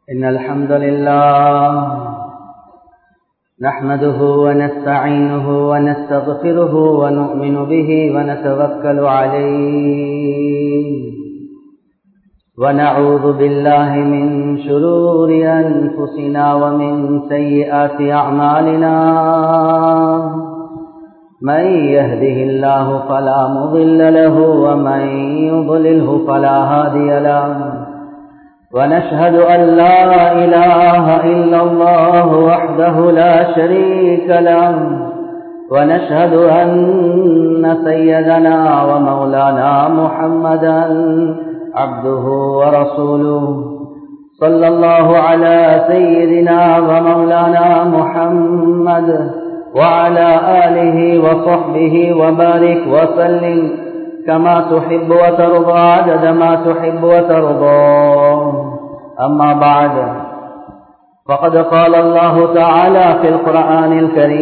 إن الحمد لله نحمده ونستعينه ونستغفره ونؤمن به ونتوكل عليه ونعوذ بالله من شرور أنفسنا ومن سيئات أعمالنا من يهده الله فلا مضل له ومن يضلله فلا هادي له ونشهد أن لا إله إلا الله وحده لا شريك له ونشهد أن سيدنا ومولانا محمدا عبده ورسوله صلى الله على سيدنا ومولانا محمد وعلى آله وصحبه وبارك وسلم كما تحب وترضى عدد ما تحب وترضى أما بعد فقد قال الله تعالى في القرآن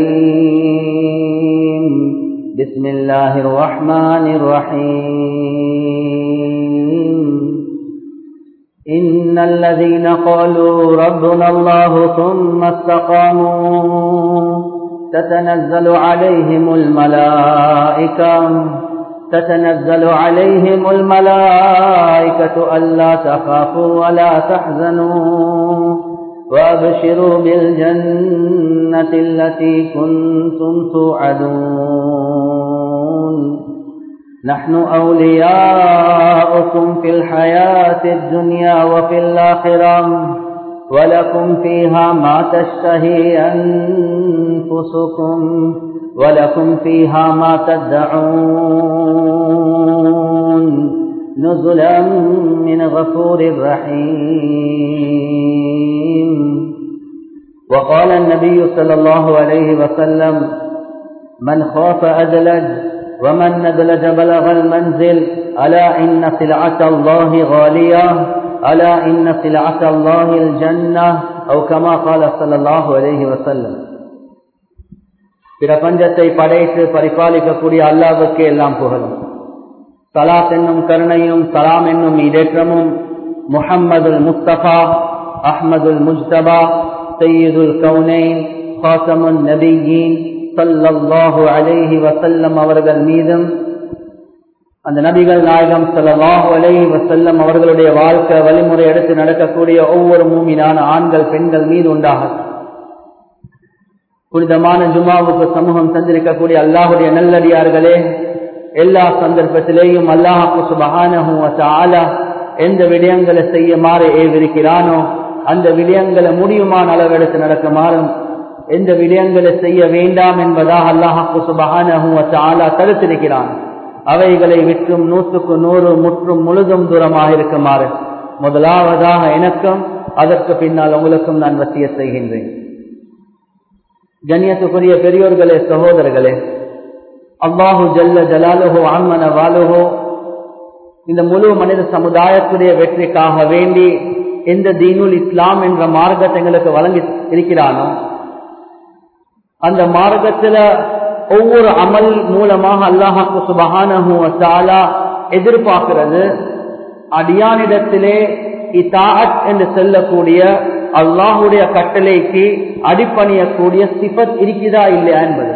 الكريم بسم الله الرحمن الرحيم إن الذين قالوا ربنا الله ثم استقاموا تتنزل عليهم الملائكة تتنزل عليهم الملائكة ألا تخافوا ولا تحزنوا وأبشروا بالجنة التي كنتم توعدون نحن أولياؤكم في الحياة الدنيا وفي الآخرة ولكم فيها ما تشتهي أنفسكم ولكم فيها ما تدعون نزلا من غفور رحيم وقال النبي صلى الله عليه وسلم من خاف أدلج ومن ندلج بلغ المنزل ألا إن سلعة الله غالية ألا إن سلعة الله الجنة أو كما قال صلى الله عليه وسلم பிரபஞ்சத்தை படைத்து பரிபாலிக்கக்கூடிய அல்லாவுக்கு எல்லாம் புகழும் சலாத் என்னும் கருணையும் சலாம் என்னும் இடேற்றமும் முஹம்மதுல் முஸ்தபா அஹ்மதுல் முஜ்தபா சையீதுல் கவுனைன் ஹாசமுன் நபியின் சல்லல்லாஹு அலைஹி வசல்லம் அவர்கள் மீதும் அந்த நபிகள் நாயகம் சல்லாஹு அலைஹி வசல்லம் அவர்களுடைய வாழ்க்கை வழிமுறை எடுத்து நடக்கக்கூடிய ஒவ்வொரு மூமினான ஆண்கள் பெண்கள் மீது உண்டாகும் புனிதமான ஜுமாவுக்கு சமூகம் தந்திருக்கக்கூடிய அல்லாஹுடைய நல்லடியார்களே எல்லா சந்தர்ப்பத்திலேயும் அல்லாஹு சுபஹானஹும் ஆலா எந்த விடயங்களை செய்யுமாறு ஏவிருக்கிறானோ அந்த விடயங்களை முடியுமான அளவெடுத்து நடக்குமாறும் எந்த விடயங்களை செய்ய வேண்டாம் என்பதாக அல்லாஹு சுபஹானஹும் ஆலா தடுத்திருக்கிறான் அவைகளை விற்றும் நூற்றுக்கு நூறு முற்றும் முழுதும் தூரமாக இருக்குமாறு முதலாவதாக எனக்கும் அதற்கு பின்னால் உங்களுக்கும் நான் வசிய செய்கின்றேன் கண்ணியத்துக்குரிய பெரியோர்களே சகோதரர்களே அல்லாஹு ஜல்ல ஜலாலுஹோ ஆன்மன வாலுஹோ இந்த முழு மனித சமுதாயத்துடைய வெற்றிக்காக வேண்டி எந்த தீனுல் இஸ்லாம் என்ற மார்க்கத்தை எங்களுக்கு வழங்கி இருக்கிறானோ அந்த மார்க்கத்துல ஒவ்வொரு அமல் மூலமாக அல்லாஹாக்கு சுபகானா எதிர்பார்க்கிறது அடியானிடத்திலே இத்தாட் என்று சொல்லக்கூடிய அல்லாஹுடைய கட்டளைக்கு அடிப்பணியக்கூடிய சிபத் இருக்குதா இல்லையா என்பது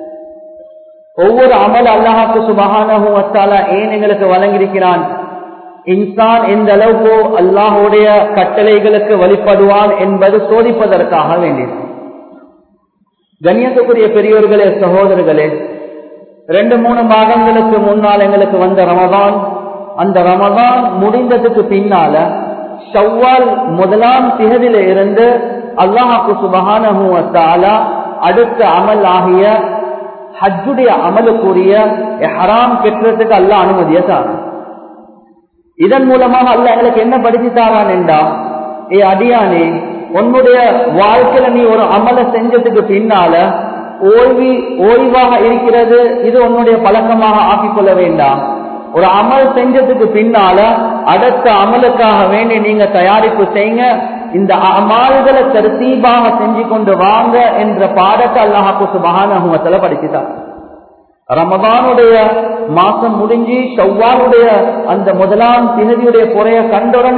ஒவ்வொரு அமல் அல்லாஹாக்கு சுபகானா ஏன் எங்களுக்கு வழங்கியிருக்கிறான் இன்சான் எந்த அளவுக்கு அல்லாஹுடைய கட்டளைகளுக்கு வழிபடுவான் என்பது சோதிப்பதற்காக வேண்டியது கண்ணியத்துக்குரிய பெரியோர்களே சகோதரர்களே ரெண்டு மூணு மாதங்களுக்கு முன்னால் எங்களுக்கு வந்த ரமதான் அந்த ரமதான் முடிந்ததுக்கு பின்னால ஷவ்வால் முதலாம் திகதில இருந்து அல்லாஹாக்கு சுபகானா அடுத்த அமல் ஆகிய ஹஜ்ஜுடைய அமலுக்குரிய ஹராம் கெட்டுறதுக்கு அல்ல அனுமதிய தாரான் இதன் மூலமாக அல்ல எங்களுக்கு என்ன படிச்சு தாரான் என்றா ஏ அடியானே உன்னுடைய வாழ்க்கையில நீ ஒரு அமலை செஞ்சதுக்கு பின்னால ஓய்வி ஓய்வாக இருக்கிறது இது உன்னுடைய பழக்கமாக ஆக்கிக்கொள்ள வேண்டாம் ஒரு அமல் செஞ்சதுக்கு பின்னால அடுத்த அமலுக்காக வேண்டி நீங்க தயாரிப்பு செய்யுங்க இந்த அமால்களை தருத்தீபாக செஞ்சு கொண்டு வாங்க என்ற பாடத்தை அல்லாஹாக்கு சுபகான படிச்சுட்டார் ரமதானுடைய மாசம் முடிஞ்சு ஷவ்வாலுடைய அந்த முதலாம் திகதியுடைய குறைய கண்டுடனே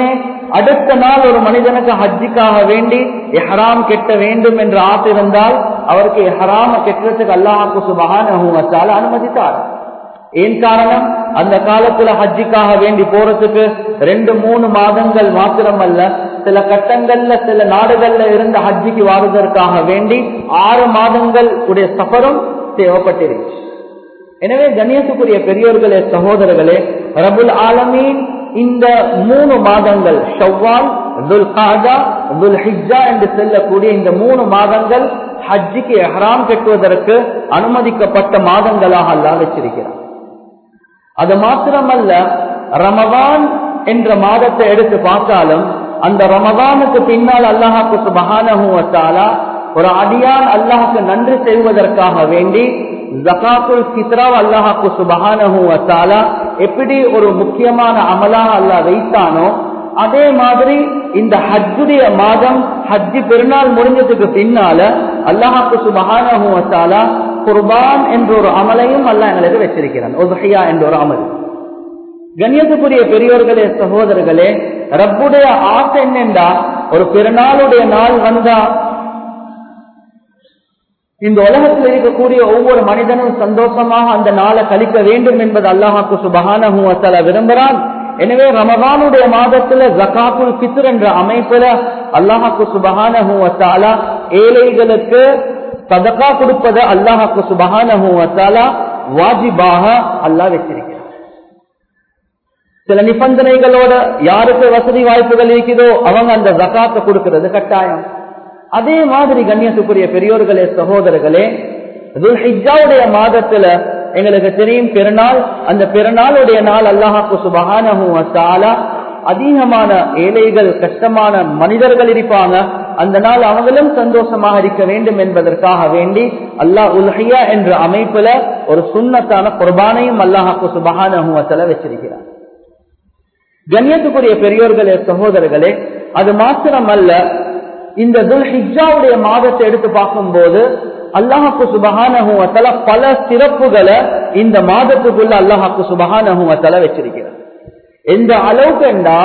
அடுத்த நாள் ஒரு மனிதனுக்கு ஹஜ்ஜிக்காக வேண்டி எஹராம் கெட்ட வேண்டும் என்று ஆசை இருந்தால் அவருக்கு எஹராம கெட்டுறதுக்கு அல்லாஹாக்கு சுபகான அனுமதித்தார் ஏன் காரணம் அந்த காலத்துல ஹஜ்ஜிக்காக வேண்டி போறதுக்கு ரெண்டு மூணு மாதங்கள் மாத்திரமல்ல சில கட்டங்கள்ல சில நாடுகள்ல இருந்த ஹஜ்ஜிக்கு வாருவதற்காக வேண்டி ஆறு மாதங்கள் உடைய சஃபரும் தேவைப்பட்டிருச்சு எனவே கண்ணியத்துக்குரிய பெரியோர்களே சகோதரர்களே ரபுல் ஆலமீன் இந்த மூணு மாதங்கள் ஷவ்வால் துல் காஜா துல் ஹிஜா என்று செல்லக்கூடிய இந்த மூணு மாதங்கள் ஹஜ்ஜிக்கு எஹ்ராம் கட்டுவதற்கு அனுமதிக்கப்பட்ட மாதங்களாக அல்லா வச்சிருக்கிறார் அது மாத்திரமல்ல ரமவான் என்ற மாதத்தை எடுத்து பார்த்தாலும் அந்த ரமவானுக்கு பின்னால் அல்லாஹாக்கு சுபகானா ஒரு அடியான் அல்லாஹுக்கு நன்றி செய்வதற்காக வேண்டி ஜகாத்துல் ஃபித்ராவ் அல்லாஹாக்கு சுபகானா எப்படி ஒரு முக்கியமான அமலாக அல்லாஹ் வைத்தானோ அதே மாதிரி இந்த ஹஜ்ஜுடைய மாதம் ஹஜ்ஜி பெருநாள் முடிஞ்சதுக்கு பின்னால அல்லாஹாக்கு சுபகானா குர்பான் என்ற ஒரு அமலையும் அல்லாஹ் எங்களுக்கு வச்சிருக்கிறான் ஒதுஹையா என்ற ஒரு அமல் கண்ணியத்துக்குரிய பெரியோர்களே சகோதரர்களே ரப்புடைய ஆசை என்னென்றா ஒரு பெருநாளுடைய நாள் வந்தா இந்த உலகத்தில் இருக்கக்கூடிய ஒவ்வொரு மனிதனும் சந்தோஷமாக அந்த நாளை கழிக்க வேண்டும் என்பது அல்லாஹாக்கு சுபகான விரும்புகிறான் எனவே ரமதானுடைய மாதத்துல ஜகாத்துல் பித்ர் என்ற அமைப்புல அல்லாஹாக்கு சுபகான ஏழைகளுக்கு சதக்கா கொடுப்பதை அல்லாஹாக்கு சுபகான வாஜிபாக அல்லாஹ் வச்சிருக்கிறார் சில நிபந்தனைகளோட யாருக்கு வசதி வாய்ப்புகள் இருக்குதோ அவங்க அந்த ஜகாத்தை கொடுக்கிறது கட்டாயம் அதே மாதிரி கண்ணியத்துக்குரிய பெரியோர்களே சகோதரர்களே ஹிஜாவுடைய மாதத்துல எங்களுக்கு தெரியும் பெருநாள் அந்த பெருநாளுடைய நாள் அல்லாஹாக்கு சுபகான அதிகமான ஏழைகள் கஷ்டமான மனிதர்கள் இருப்பாங்க அந்த நாள் அவங்களும் சந்தோஷமாக இருக்க வேண்டும் என்பதற்காக வேண்டி அல்லாஹ் உல்ஹியா என்ற அமைப்புல ஒரு சுண்ணத்தான குர்பானையும் அல்லாஹாக்கு சுபகான வச்சிருக்கிறார் கண்ணியத்துக்குரிய பெரியோர்களே சகோதரர்களே அது மாத்திரம் அல்ல இந்த துல் ஹிஜாவுடைய மாதத்தை எடுத்து பார்க்கும்போது அல்லாஹாக்கு சுபகான பல சிறப்புகளை இந்த மாதத்துக்குள்ள அல்லாஹாக்கு சுபகான வச்சிருக்கிறார் எந்த அளவுக்கு என்றா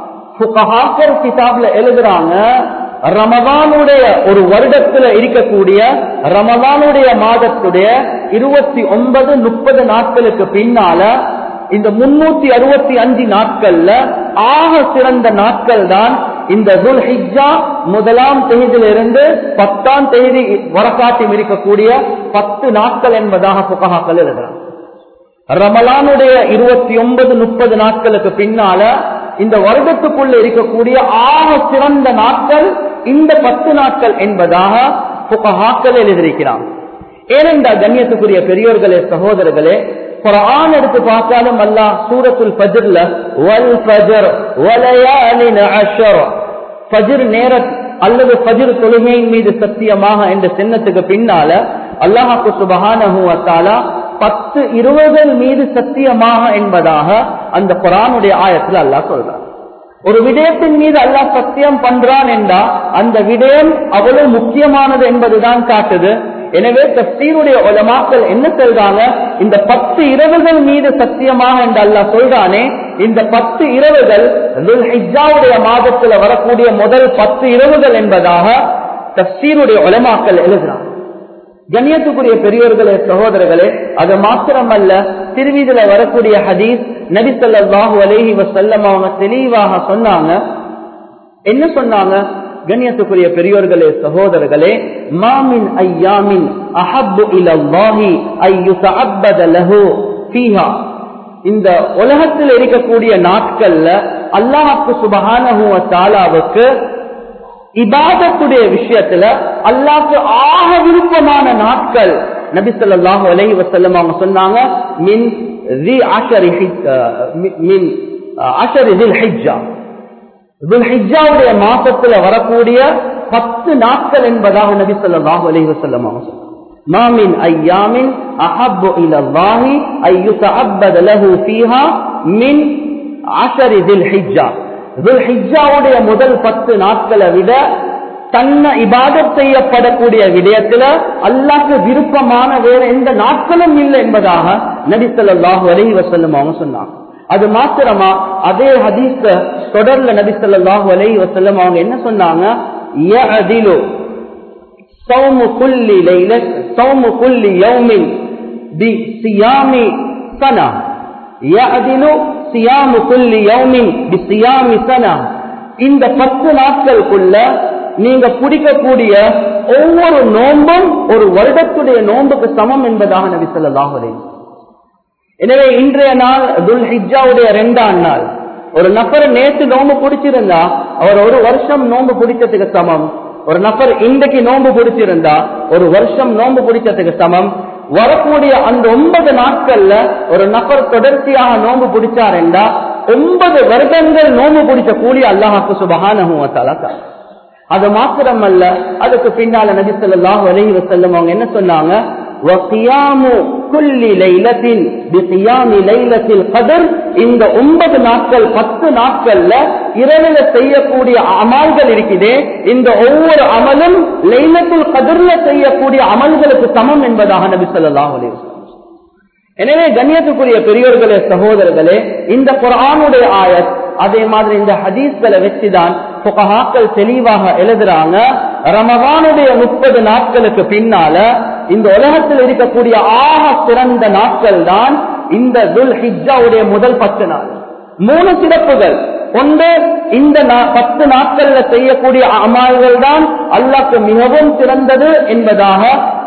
கிதாப்ல எழுதுறாங்க ரமதானுடைய ஒரு வருடத்துல இருக்கக்கூடிய ரமதானுடைய மாதத்துடைய இருபத்தி ஒன்பது முப்பது நாட்களுக்கு பின்னால இந்த முன்னூத்தி அறுபத்தி அஞ்சு நாட்கள்ல ஆக சிறந்த நாட்கள் தான் இந்த துல் ஹிஜா முதலாம் தேதியிலிருந்து பத்தாம் தேதி வரக்காட்டும் இருக்கக்கூடிய பத்து நாட்கள் என்பதாக புகஹாக்கள் எழுதுறாங்க ரமலானுடைய இருபத்தி ஒன்பது முப்பது நாட்களுக்கு பின்னால இந்த வருடத்துக்குள்ள இருக்கக்கூடிய ஆக சிறந்த நாட்கள் இந்த பத்து நாட்கள் என்பதாக புகஹாக்கள் எழுதியிருக்கிறான் ஏனென்றால் கண்ணியத்துக்குரிய பெரியோர்களே சகோதரர்களே குரான் எடுத்து பார்த்தாலும் அல்லாஹ் சூரத்துல் ஃபஜ்ர்ல வல் ஃபஜர் வலயாலின் அஷர் ஃபஜ்ர் நேர அல்லது ஃபஜ்ர் தொழுகையின் மீது சத்தியமாக என்ற சின்னத்துக்கு பின்னால அல்லாஹாக்கு சுபஹானஹு வத்தாலா பத்து இருபதல் மீது சத்தியமாக என்பதாக அந்த குரானுடைய ஆயத்தில் அல்லாஹ் சொல்றான் ஒரு விடயத்தின் மீது அல்லாஹ் சத்தியம் பண்றான் என்றா அந்த விடயம் அவ்வளவு முக்கியமானது என்பதுதான் காட்டுது எனவே தப்சீருடைய உலமாக்கள் என்ன சொல்றாங்க இந்த பத்து இரவுகள் மீது சத்தியமாக என்று அல்லாஹ் சொல்றானே இந்த பத்து இரவுகள் ஹிஜாவுடைய மாதத்துல வரக்கூடிய முதல் பத்து இரவுகள் என்பதாக தப்சீருடைய உலமாக்கள் எழுதுறாங்க கண்ணியத்துக்குரிய பெரியோர்களே சகோதரர்களே அது மாத்திரமல்ல திருவீதியில வரக்கூடிய ஹதீஸ் நபிசல்லாஹு அலேஹி வசல்லம் அவங்க தெளிவாக சொன்னாங்க என்ன சொன்னாங்க கண்ணியத்துக்குரிய பெரியோர்களே சகோதரர்களே மாமின் ஐயாமின் அஹப்பு இலல்லாஹி ஐயுதஅப்பத லஹு ஃபீஹா இந்த உலகத்தில் இருக்கக்கூடிய நாட்கள்ல அல்லாஹ்வுக்கு சுபஹானஹு வ தஆலாவுக்கு இபாதத்துடைய விஷயத்துல அல்லாஹ்க்கு ஆக விருப்பமான நாட்கள் நபி ஸல்லல்லாஹு அலைஹி வஸல்லம் அவங்க சொன்னாங்க மின் ذي عشر மின் அஷர் ذي الحجة துல்ஹிஜாவுடைய மாசத்துல வரக்கூடிய பத்து நாட்கள் என்பதாக நபி சொல்லாஹு அலைஹி வஸல்லம் அவங்க சொன்னாங்க மாமின் ஐயாமின் அஹப்பு இலல்லாஹி ஐயுதஅப்பத லஹு ஃபீஹா மின் அஷரி துல்ஹிஜ்ஜா துல்ஹிஜ்ஜாவுடைய முதல் பத்து நாட்களை விட தன்னை இபாதத் செய்யப்படக்கூடிய விடயத்துல அல்லாஹ்க்கு விருப்பமான வேற எந்த நாட்களும் இல்லை என்பதாக நபி ஸல்லல்லாஹு அலைஹி வஸல்லம் அவங்க சொன்னாங்க அது மாத்திரமா அதே ஹதீஸ தொடர்ல நபி ஸல்லல்லாஹு அலைஹி வஸல்லம் அவங்க என்ன சொன்னாங்க யஅதிலு صوم كل ليلة صوم كل يوم بصيام سنة يعدل صيام كل يوم بصيام سنة இந்த பத்து நாட்களுக்குள்ள நீங்க பிடிக்கக்கூடிய ஒவ்வொரு நோன்பும் ஒரு வருடத்துடைய நோன்புக்கு சமம் என்பதாக நபி ஸல்லல்லாஹு அலைஹி வஸல்லம். எனவே இன்றைய நாள் துல் ஹிஜ்ஜாவுடைய ரெண்டாம் நாள் ஒரு நபர் நேற்று நோன்பு பிடிச்சிருந்தா அவர் ஒரு வருஷம் நோன்பு பிடிச்சதுக்கு சமம் ஒரு நபர் இன்றைக்கு நோன்பு பிடிச்சிருந்தா ஒரு வருஷம் நோன்பு பிடிச்சதுக்கு சமம் வரக்கூடிய அந்த ஒன்பது நாட்கள்ல ஒரு நபர் தொடர்ச்சியாக நோன்பு பிடிச்சாருண்டா ஒன்பது வருடங்கள் நோன்பு பிடிச்ச கூலி அல்லாஹாக்கு சுபகான அது மாத்திரமல்ல அதுக்கு பின்னால நபி ஸல்லல்லாஹு அலைஹி வஸல்லம் அவங்க என்ன சொன்னாங்க وَقِيَامُ كُلِّ لَيْلَةٍ بِقِيَامِ لَيْلَةِ الْقَدْرِ இந்த ஒன்பது நாட்கள் பத்து நாட்கள்ல இரவில செய்யக்கூடிய அமல்கள் இருக்குதே இந்த ஒவ்வொரு அமலும் லைலத்துல் கதிர்ல செய்யக்கூடிய அமல்களுக்கு சமம் என்பதாக நபி ஸல்லல்லாஹு அலைஹி வஸல்லம் எனவே கண்ணியத்துக்குரிய பெரியோர்களே சகோதரர்களே இந்த குரானுடைய ஆயத் அதே மாதிரி இந்த ஹதீஸ்களை வச்சுதான் புகஹாக்கள் தெளிவாக எழுதுறாங்க ரமவானுடைய முப்பது நாட்களுக்கு பின்னால இந்த உலகத்தில் இருக்கக்கூடிய ஆக சிறந்த நாட்கள் தான் இந்த துல் ஹிஜ்ஜாவுடைய முதல் பத்து நாள் மூணு சிறப்புகள் ஒன்று இந்த நா- பத்து நாட்கள்ல செய்யக்கூடிய அமல்கள் தான் அல்லாஹ்க்கு மிகவும் சிறந்தது என்பதாக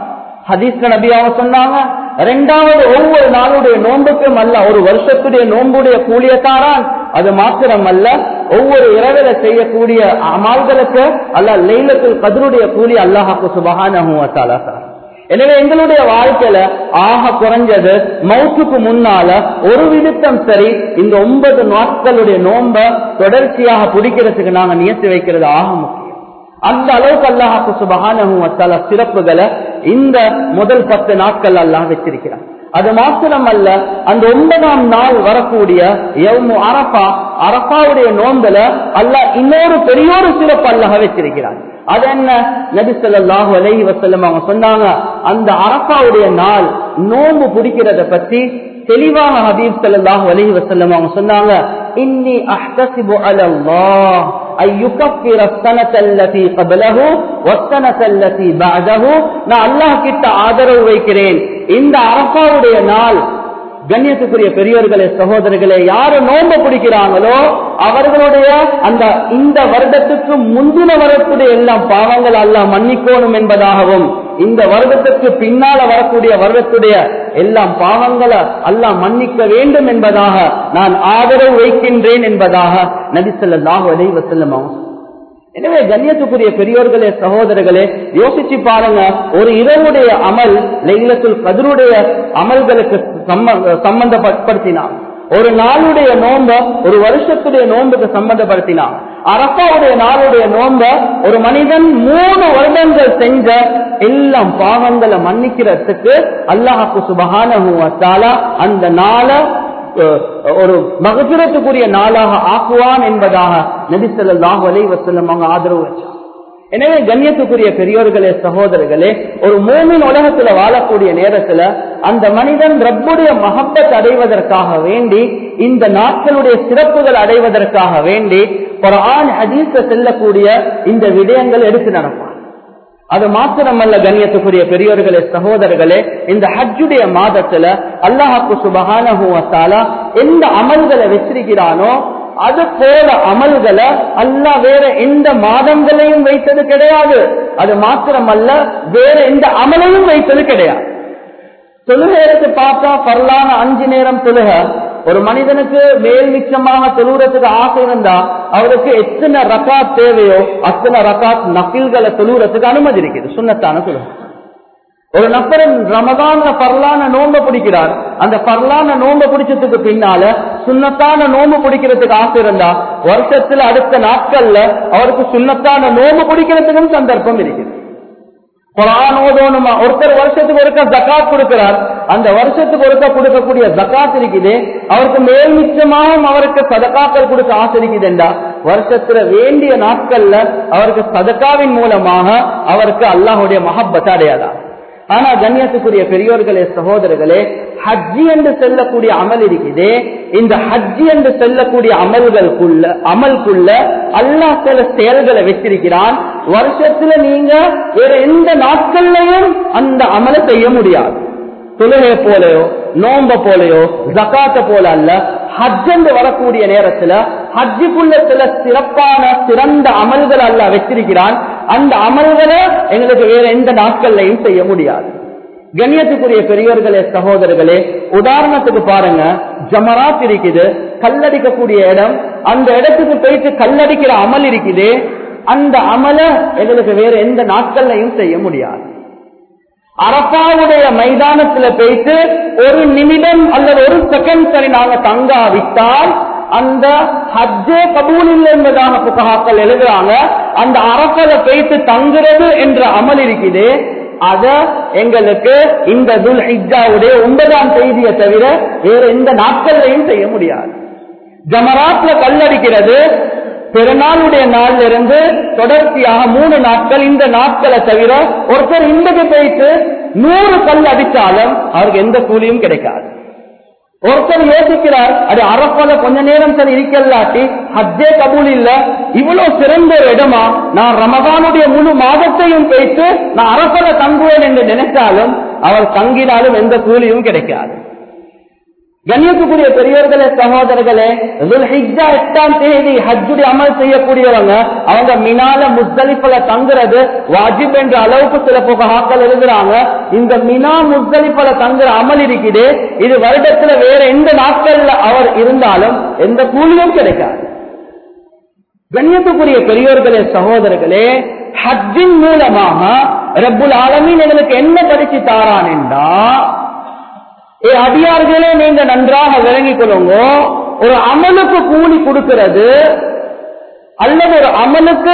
ஹதீஸ்ல நபியாக சொன்னாங்க ரெண்டாவது ஒவ்வொரு நாளுடைய நோன்புக்கும் அல்ல ஒரு வருஷத்துடைய நோன்புடைய கூலியத்தாரான் அது மாத்திரம் அல்ல ஒவ்வொரு இரவில செய்யக்கூடிய அமால்களுக்கு அல்ல லைலத்தில் கதருடைய கூலி அல்லாஹாக்கு சுபகான எனவே எங்களுடைய வாழ்க்கையில ஆக குறைஞ்சது மௌத்துக்கு முன்னால ஒரு விடுத்தம் சரி இந்த ஒன்பது நாட்களுடைய நோன்ப தொடர்ச்சியாக பிடிக்கிறதுக்கு நாங்க நியத்து வைக்கிறது ஆக முக்கியம் அந்த அளவுக்கு அல்லாஹாக்கு சுபகான சிறப்புகளை இந்த முதல் பத்து நாட்கள் அல்லாஹ் வச்சிருக்கிறான் அது மாத்திரம் அல்ல அந்த ஒன்பதாம் நாள் வரக்கூடிய யவ்மு அரபா அரபாவுடைய நோன்புல அல்லாஹ் இன்னொரு பெரியோரு சிறப்பு அல்லாஹ் வச்சிருக்கிறான் அது என்ன நபி ஸல்லல்லாஹு அலைஹி வஸல்லம் அவங்க சொன்னாங்க அந்த அரபாவுடைய நாள் நோன்பு பிடிக்கிறத பத்தி தெளிவாக ஹபீப் ஸல்லல்லாஹு அலைஹி வஸல்லம் அவங்க சொன்னாங்க இன்னி அஹ்தஸிபு அலல்லாஹ் أن يكفر السنة التي قبله والسنة التي بعده நான் அல்லாஹ் கிட்ட ஆதரவு வைக்கிறேன் இந்த அரபாவுடைய நாள் கண்ணியத்துக்குரிய பெரியவர்களே சகோதரர்களே யாரு நோன்பு பிடிக்கிறாங்களோ அவர்களுடைய அந்த இந்த வருடத்துக்கு முந்தின வருடத்துடைய எல்லாம் பாவங்கள் அல்லாஹ் மன்னிக்கணும் என்பதாகவும் இந்த வருடத்துக்கு பின்னால வரக்கூடிய வருடத்துடைய எல்லாம் பாவங்களை அல்லாஹ் மன்னிக்க வேண்டும் என்பதாக நான் ஆதரவு வைக்கின்றேன் என்பதாக நபிசல்லாஹு அலைஹி வஸல்லம் அவங்க எனவே கண்ணியத்துக்குரிய பெரியோர்களே சகோதரர்களே யோசிச்சு பாருங்க ஒரு இரவுடைய அமல் லைலத்துல் கதிருடைய அமல்களுக்கு சம்ம- சம்பந்தப்படுத்தினான் ஒரு நாளுடைய நோம்ப ஒரு வருஷத்துடைய நோன்புக்கு சம்பந்தப்படுத்தினான் அரசாவுடைய நாளுடைய நோம்ப ஒரு மனிதன் மூணு வருடங்கள் செஞ்ச எல்லாம் பாவங்களை மன்னிக்கிறதுக்கு அல்லாஹாக்கு சுபஹானஹு வ தஆலா அந்த நாளை அஹ், ஒரு மகசுரத்துக்குரிய நாளாக ஆக்குவான் என்பதாக நபி ஸல்லல்லாஹு அலைஹி வஸல்லம் அவங்க ஆதரவு வச்சாங்க எனவே கண்ணியத்துக்குரிய பெரியோர்களே சகோதரர்களே ஒரு மூமின் உலகத்துல வாழக்கூடிய நேரத்துல அந்த மனிதன் ரப்புடைய மகப்பத் அடைவதற்காக வேண்டி இந்த நாட்களுடைய சிறப்புகள் அடைவதற்காக வேண்டி குர்ஆன் ஹதீஸ செல்லக்கூடிய இந்த விடயங்கள் எடுத்து நடப்பான் அது மாத்திரமல்ல கண்ணியத்துக்குரிய பெரியோர்களே சகோதரர்களே இந்த ஹஜ்ஜுடைய மாதத்துல அல்லாஹாக்கு சுபஹானஹு வ தஆலா எந்த அமல்களை வச்சிருக்கிறானோ அது போல அமல்களை அல்லாஹ் வேற எந்த மாதங்களையும் வைத்தது கிடையாது அது மாத்திரமல்ல வேற எந்த அமலையும் வைத்தது கிடையாது தொழுகை எடுத்து பார்த்தா பரலான அஞ்சு நேரம் தொழுக ஒரு மனிதனுக்கு மேல் மிச்சமாக தொழுறதுக்கு ஆசை இருந்தா அவருக்கு எத்தனை ரகாத் தேவையோ அத்தனை ரகாத் நக்கில்களை தொழுறதுக்கு அனுமதி இருக்குது சுண்ணத்தான தொழுகை ஒரு நபரன் ரமதான்ல பரலான நோன்பை பிடிக்கிறார் அந்த பரலான நோன்பை பிடிச்சதுக்கு பின்னால சுண்ணத்தான நோன்பு பிடிக்கிறதுக்கு ஆசை இருந்தா வருஷத்துல அடுத்த நாட்கள்ல அவருக்கு சுண்ணத்தான நோன்பு பிடிக்கிறதுக்கும் சந்தர்ப்பம் இருக்குது குரான் ஓதோனுமா ஒருத்தர் வருஷத்துக்கு ஒருக்க ஜக்காத் கொடுக்கிறார் அந்த வருஷத்துக்கு ஒருக்க கொடுக்கக்கூடிய ஜக்காத் இருக்குது அவருக்கு மேல் மிச்சமாகவும் அவருக்கு சதக்காக்கள் கொடுக்க ஆசை இருக்குதுண்டா வருஷத்துல வேண்டிய நாட்கள்ல அவருக்கு சதக்காவின் மூலமாக அவருக்கு அல்லாஹுடைய மஹப்பத் அடையாதா ஆனா கண்ணியத்துக்குரிய பெரியோர்களே சகோதரர்களே ஹஜ்ஜி என்று செல்லக்கூடிய அமல் இருக்குது இந்த ஹஜ்ஜி என்று செல்லக்கூடிய அமல்களுக்குள்ள அமலுக்குள்ள அல்லாஹ் சில செயல்களை வச்சிருக்கிறான் வருஷத்துல நீங்க வேற எந்த நாட்கள்லையும் அந்த அமலை செய்ய முடியாது தொழுகை போலயோ நோம்ப போலயோ ஜக்காத்த போல அல்ல ஹஜ் என்று வரக்கூடிய நேரத்துல ஹஜ்ஜுக்குள்ள சில சிறப்பான சிறந்த அமல்கள் அல்ல வச்சிருக்கிறான் அந்த அமல்களை எங்களுக்கு வேற எந்த நாட்கள்லையும் செய்ய முடியாது கண்ணியத்துக்குரிய பெரியவர்களே சகோதரர்களே உதாரணத்துக்கு பாருங்க ஜமராத் இருக்குது கல்லடிக்கக்கூடிய இடம் அந்த இடத்துக்கு போயிட்டு கல்லடிக்கிற அமல் இருக்குது அந்த அமலை எங்களுக்கு வேற எந்த நாட்கள்லையும் செய்ய முடியாது அரப்பாவுடைய மைதானத்துல போயிட்டு ஒரு நிமிடம் அல்லது ஒரு செகண்ட் சரி நாங்க தங்காவிட்டால் அந்த ஹஜ்ஜே கபூல் இல்லை என்பதாக புகாக்கள் எழுதுறாங்க அந்த அரப்பல போயிட்டு தங்குறது என்ற அமல் இருக்குது அத எங்களுக்கு இந்த துல் ஹிஜாவுடைய ஒன்பதாம் செய்தியை தவிர வேற எந்த நாட்கள்லையும் செய்ய முடியாது ஜமராத்ல கல்லடிக்கிறது பெருநாளுடைய நாள்ல இருந்து தொடர்ச்சியாக மூணு நாட்கள் இந்த நாட்களை தவிர ஒருத்தர் இன்றைக்கு போயிட்டு நூறு கல் அடித்தாலும் அவருக்கு எந்த கூலியும் கிடைக்காது ஒருத்தர் யோசிக்கிறார் அது அரப்பல கொஞ்ச நேரம் சரி இருக்கலாட்டி ஹஜ்ஜே கபூல் இல்ல இவ்வளவு சிறந்த ஒரு இடமா நான் ரமதானுடைய முழு மாதத்தையும் போயிட்டு நான் அரப்பல தங்குவேன் என்று நினைத்தாலும் அவர் தங்கினாலும் எந்த கூலியும் கிடைக்காது கண்ணியத்துக்குரிய பெரியவர்களே சகோதரர்களே ஹிஜ்ஜா எட்டாம் தேதி ஹஜ்ஜுடைய அமல் செய்யக்கூடியவங்க அவங்க மினால முஸ்தலிஃபல தங்குறது வாஜிப் என்ற அளவுக்கு சில புகாக்கள் எழுதுறாங்க இந்த மினா முஸ்தலிஃபல தங்குற அமல் இருக்குது இது வருடத்துல வேற எந்த நாட்கள்ல அவர் இருந்தாலும் எந்த கூலியும் கிடைக்காது கண்ணியத்துக்குரிய பெரியோர்களே சகோதரர்களே ஹஜ்ஜின் மூலமாக ரப்புல் ஆலமீன் எங்களுக்கு என்ன படிச்சு தாரான் என்றா ஏ அடியார்களே நீங்க நன்றாக விளங்கிக் கொள்ளுங்க ஒரு அமலுக்கு கூலி கொடுக்கிறது அல்லது ஒரு அமலுக்கு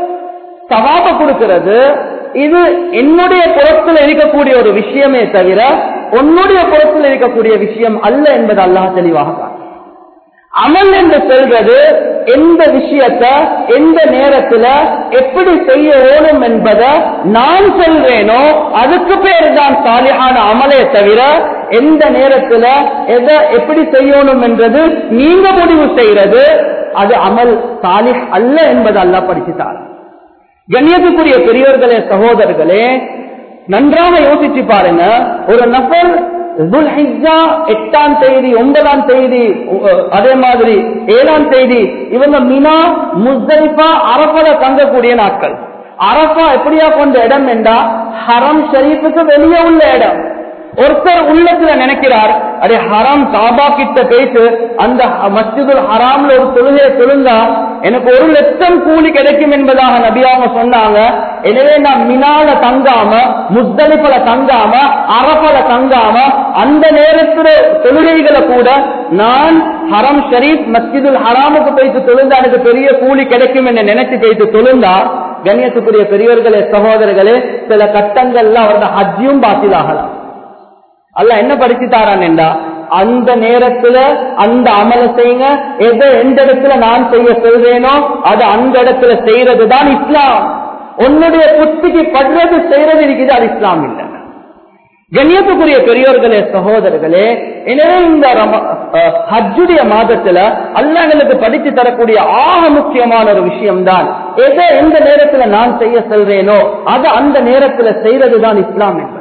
சவாப கொடுக்கிறது இது என்னுடைய புறத்தில் இருக்கக்கூடிய ஒரு விஷயமே தவிர உன்னுடைய புறத்தில் இருக்கக்கூடிய விஷயம் அல்ல என்பது அல்லாஹ் தெளிவாக காட்டும். அமல் என்று சொல்வது எந்த விஷயத்தை எந்த நேரத்துல எப்படி செய்ய ஓடும் என்பதை நான் சொல்வேனோ அதுக்கு பேர் தான் சாலியான அமலே தவிர எந்த நேரத்துல எதை எப்படி செய்யணும் என்றது நீங்க முடிவு செய்யறது அது அமல் சாலிஹ் அல்ல என்பது அல்ல படிச்சுட்டார் கண்ணியத்துக்குரிய பெரியவர்களே சகோதரர்களே நன்றாக யோசிச்சு பாருங்க ஒரு நபர் துல்ஹிஜா எட்டாம் தேதி ஒன்பதாம் தேதி உ- அதே மாதிரி ஏழாம் தேதி இவங்க மினா முஸ்தலிஃபா அரபல தங்கக்கூடிய நாட்கள் அரபா எப்படியா கொண்ட இடம் என்றா ஹரம் ஷரீஃபுக்கு வெளியே உள்ள இடம் ஒருத்தர் உள்ளத்துல நினைக்கிறார் அதே ஹராம் காபா கிட்ட போயிட்டு அந்த மஸ்ஜிதுல் ஹராம்ல ஒரு தொழுகையை தொழுந்தா எனக்கு ஒரு லட்சம் கூலி கிடைக்கும் என்பதாக நபியாவங்க சொன்னாங்க எனவே நான் மினால தங்காம முஸ்தலிஃபல தங்காம அரபல தங்காம அந்த நேரத்துல தொழுகைகளை கூட நான் ஹரம் ஷரீப் மஸ்ஜிதுல் ஹராமுக்கு போயிட்டு தொழுந்தா எனக்கு பெரிய கூலி கிடைக்கும் என்று நினைச்சு போயிட்டு தொழுந்தா கண்ணியத்துக்குரிய பெரியவர்களே சகோதரர்களே சில கட்டங்கள்ல அவரது ஹஜ்ஜியும் பாத்திலாகலாம் அல்ல என்ன படிச்சு தாரான் என்றா அந்த நேரத்துல அந்த அமல செய்யுங்க எதை எந்த இடத்துல நான் செய்ய சொல்றேனோ அது அந்த இடத்துல செய்யறதுதான் இஸ்லாம் உன்னுடைய புத்திக்கு படுறது செய்யறது இருக்குது அது இஸ்லாம் இல்லை கண்ணியத்துக்குரிய பெரியோர்களே சகோதரர்களே எனவே இந்த ரம- அஹ், ஹஜ்ஜுடைய மாதத்துல அல்லாங்களுக்கு படித்து தரக்கூடிய ஆக முக்கியமான ஒரு விஷயம்தான் எதை எந்த நேரத்துல நான் செய்ய சொல்றேனோ அதை அந்த நேரத்துல செய்யறதுதான் இஸ்லாம் என்பது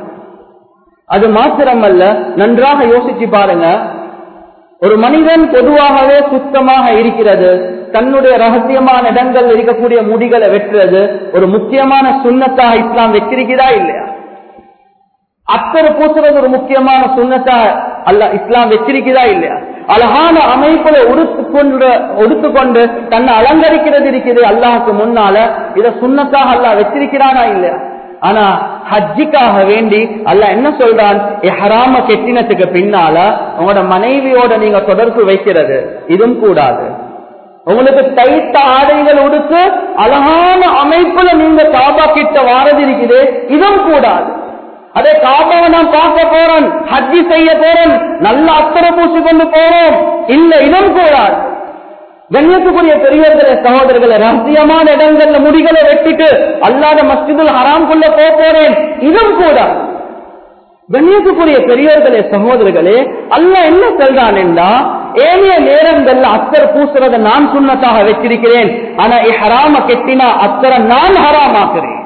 அது மாத்திரமல்ல நன்றாக யோசிச்சு பாருங்க ஒரு மனிதன் பொதுவாகவே சுத்தமாக இருக்கிறது தன்னுடைய ரகசியமான இடங்கள் இருக்கக்கூடிய முடிகளை வெட்டுறது ஒரு முக்கியமான சுண்ணத்தாக இஸ்லாம் வச்சிருக்கிறதா இல்லையா அத்தர் பூசுறது ஒரு முக்கியமான சுண்ணத்தா அல்ல இஸ்லாம் வச்சிருக்கிறதா இல்லையா அழகான அமைப்புல உடுத்துக்கொண்டு உடுத்துக்கொண்டு தன்னை அலங்கரிக்கிறது இருக்குது அல்லாஹுக்கு முன்னால இத சுண்ணத்தாக அல்லாஹ் வச்சிருக்கிறானா இல்லையா ஆனா ஹஜ்ஜிக்காக வேண்டி அல்லாஹ் என்ன சொல்றான் ஹராம கெட்டினத்துக்கு பின்னால உங்களோட மனைவியோட நீங்க தொடர்பு வைக்கிறது இதுவும் கூடாது உங்களுக்கு தைத்த ஆடைகள் உடுத்து அழகான அமைப்புல நீங்க காபா கிட்ட வாரது இருக்குது இதுவும் கூடாது அதே காபாவை நான் பார்க்க போறேன் ஹஜ்ஜி செய்ய போறேன் நல்ல அத்தரை பூசி கொண்டு போறோம் இல்ல இதுவும் கூடாது கண்ணியத்துக்குரிய பெரியவர்களே சகோதரர்களே ரகசியமான இடங்கள்ல முடிகளை வெட்டிட்டு அல்லாத மஸ்ஜிதுல் ஹராம்குள்ள போக போறேன் இதுவும் கூட கண்ணியத்துக்குரிய பெரியோர்களே சகோதரர்களே அல்ல என்ன சொல்றான் என்றா ஏனைய நேரங்கள்ல அத்தர் பூசுறத நான் சுண்ணத்தாக வச்சிருக்கிறேன் ஆனா ஹராம கெட்டினா அத்தரை நான் ஹராமாக்குறேன்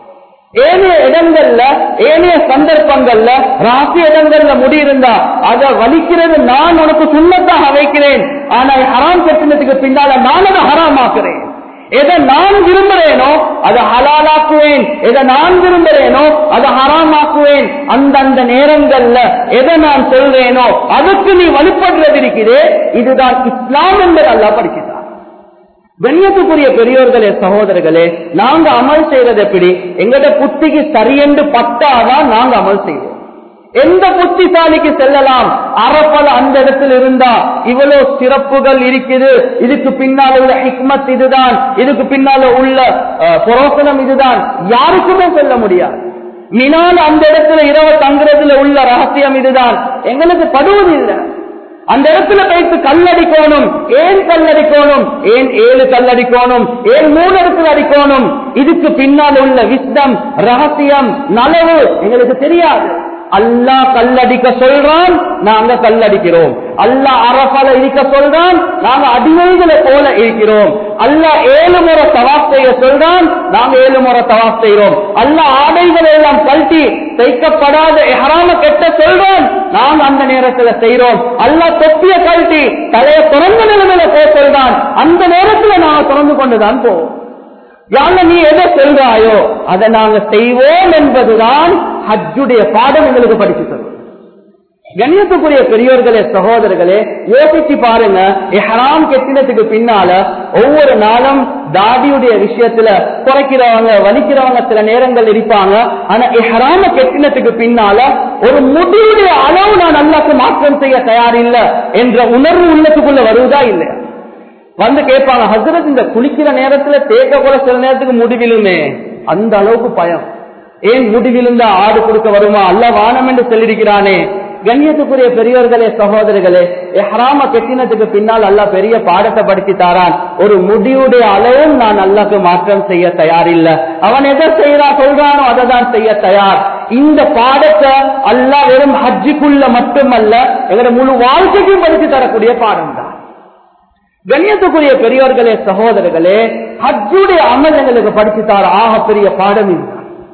ஏனைய இடங்கள்ல ஏனைய சந்தர்ப்பங்கள்ல ராசி இடங்கள்ல முடியிருந்தா அத வலிக்கிறது நான் உனக்கு சுண்ணத்தாக வைக்கிறேன் ஆனா ஹராம் கட்டினத்துக்கு பின்னால நான் அதை ஹராமாக்குறேன் எதை நான் விரும்புறேனோ அதை ஹலாலாக்குவேன் எதை நான் விரும்புறேனோ அதை ஹராமாக்குவேன் அந்தந்த நேரங்கள்ல எதை நான் சொல்றேனோ அதுக்கு நீ வலுப்படுறது இருக்கிறே இதுதான் இஸ்லாம் என்பது அல்லா படிக்கிறார் கண்ணியத்துக்குரிய பெரியோர்களே சகோதரர்களே நாங்க அமல் செய்வது எப்படி எங்கட புத்திக்கு சரியென்று பட்டாதான் நாங்க அமல் செய்வோம் எந்த புத்திசாலிக்கு செல்லலாம் அரப்பல அந்த இடத்தில் இருந்தா இவ்வளவு சிறப்புகள் இருக்குது இதுக்கு பின்னால உள்ள ஹிக்மத் இதுதான் இதுக்கு பின்னால உள்ள புரோசனம் இதுதான் யாருக்குமே சொல்ல முடியாது மினால் அந்த இடத்துல இரவு தங்குறதுல உள்ள ரகசியம் இதுதான் எங்களுக்கு படுவதில்லை அந்த இடத்துல போயிட்டு கல்லடிக்கணும் ஏன் கல்லடிக்கணும் ஏன் ஏழு கல்லடிக்கணும் ஏன் மூணு இடத்துல அடிக்கணும் இதுக்கு பின்னால் உள்ள விஸ்டம் ரகசியம் நலவு எங்களுக்கு தெரியாது அல்லா கல்லடிக்க சொல்றான் நாங்க கல்லடிக்கிறோம் அல்லா அரபல இருக்க சொல்றான் நாங்க அடிமைகளை போல இருக்கிறோம் அல்லா ஏழு முறை தவாப் செய்ய சொல்றான் நாங்க ஏழு முறை தவாப் செய்யறோம் அல்லா ஆடைகளை எல்லாம் கழட்டி தைக்கப்படாத ஹராம கெட்ட சொல்றான் நாங்க அந்த நேரத்துல செய்யறோம் அல்லா தொப்பிய கழட்டி தலைய திறந்த நிலைமையில போக சொல்றான் அந்த நேரத்துல நாங்க திறந்து கொண்டுதான் போவோம் யாங்க நீ எதை சொல்றாயோ அதை நாங்க செய்வோம் என்பதுதான் ஹஜ்ஜுடைய பாடம் எங்களுக்கு படிச்சு தரும் கண்ணியத்துக்குரிய பெரியோர்களே சகோதரர்களே யோசிச்சு பாருங்க எஹராம் கெட்டினத்துக்கு பின்னால ஒவ்வொரு நாளும் தாடியுடைய விஷயத்துல குறைக்கிறவங்க வலிக்கிறவங்க சில நேரங்கள் இருப்பாங்க ஆனா எஹராம கெட்டினத்துக்கு பின்னால ஒரு முடிவுடைய அளவு நான் அல்லாக்கு மாற்றம் செய்ய தயாரில்லை என்ற உணர்வு உள்ளத்துக்குள்ள வருவதா இல்லையா வந்து கேட்பாங்க ஹசரத் இந்த குளிக்கிற நேரத்துல தேக்க கூட சில நேரத்துக்கு முடிவிலுமே அந்த அளவுக்கு பயம் ஏன் முடிவிலுந்தா ஆடு கொடுக்க வருமா அல்ல வானம் என்று சொல்லியிருக்கிறானே கண்ணியத்துக்குரிய பெரியவர்களே சகோதரர்களே ஹராம கெட்டினத்துக்கு பின்னால் அல்ல பெரிய பாடத்தை படிச்சு தாரான் ஒரு முடிவுடைய அளவும் நான் அல்லாக்கு மாற்றம் செய்ய தயாரில்லை அவன் எதை செய்யறா சொல்றானோ அதை தான் செய்ய தயார் இந்த பாடத்தை அல்லா வெறும் ஹஜ்ஜுக்குள்ள மட்டுமல்ல எங்களோட முழு வாழ்க்கைக்கும் படித்து தரக்கூடிய பாடம் தான் கண்ணியத்துக்குரிய பெரியோர்களே சகோதரர்களே ஹஜ்ஜுடைய அமல் எங்களுக்கு படிச்சுத்தார ஆக பெரிய பாடம் இதுதான்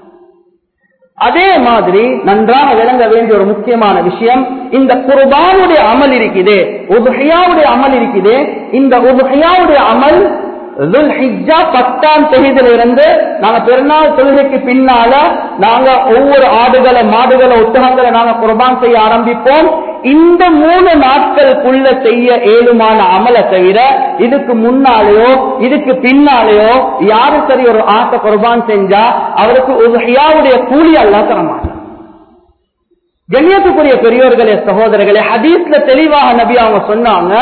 அதே மாதிரி நன்றாக விளங்க வேண்டிய ஒரு முக்கியமான விஷயம் இந்த குர்பானுடைய அமல் இருக்குது உதுஹையாவுடைய அமல் இருக்குது இந்த உதுஹையாவுடைய அமல் பத்தாம் தேதியில இருந்து நாங்க பெருநாள் தொழுகைக்கு பின்னால நாங்க ஒவ்வொரு ஆடுகளை மாடுகளை ஒட்டகங்களை நாங்க குர்பான் செய்ய ஆரம்பிப்போம் இந்த மூணு நாட்களுக்குள்ள செய்ய ஏழுமான அமலை தவிர இதுக்கு முன்னாலேயோ இதுக்கு பின்னாலேயோ யாரு சரி ஒரு ஆட்டை குர்பான் செஞ்சா அவருக்கு ஒரு ஹியாவுடைய கூலி அல்லா தரமாட்டார் கண்ணியத்துக்குரிய பெரியோர்களே சகோதரர்களே ஹதீஸ்ல தெளிவாக நபி அவங்க சொன்னாங்க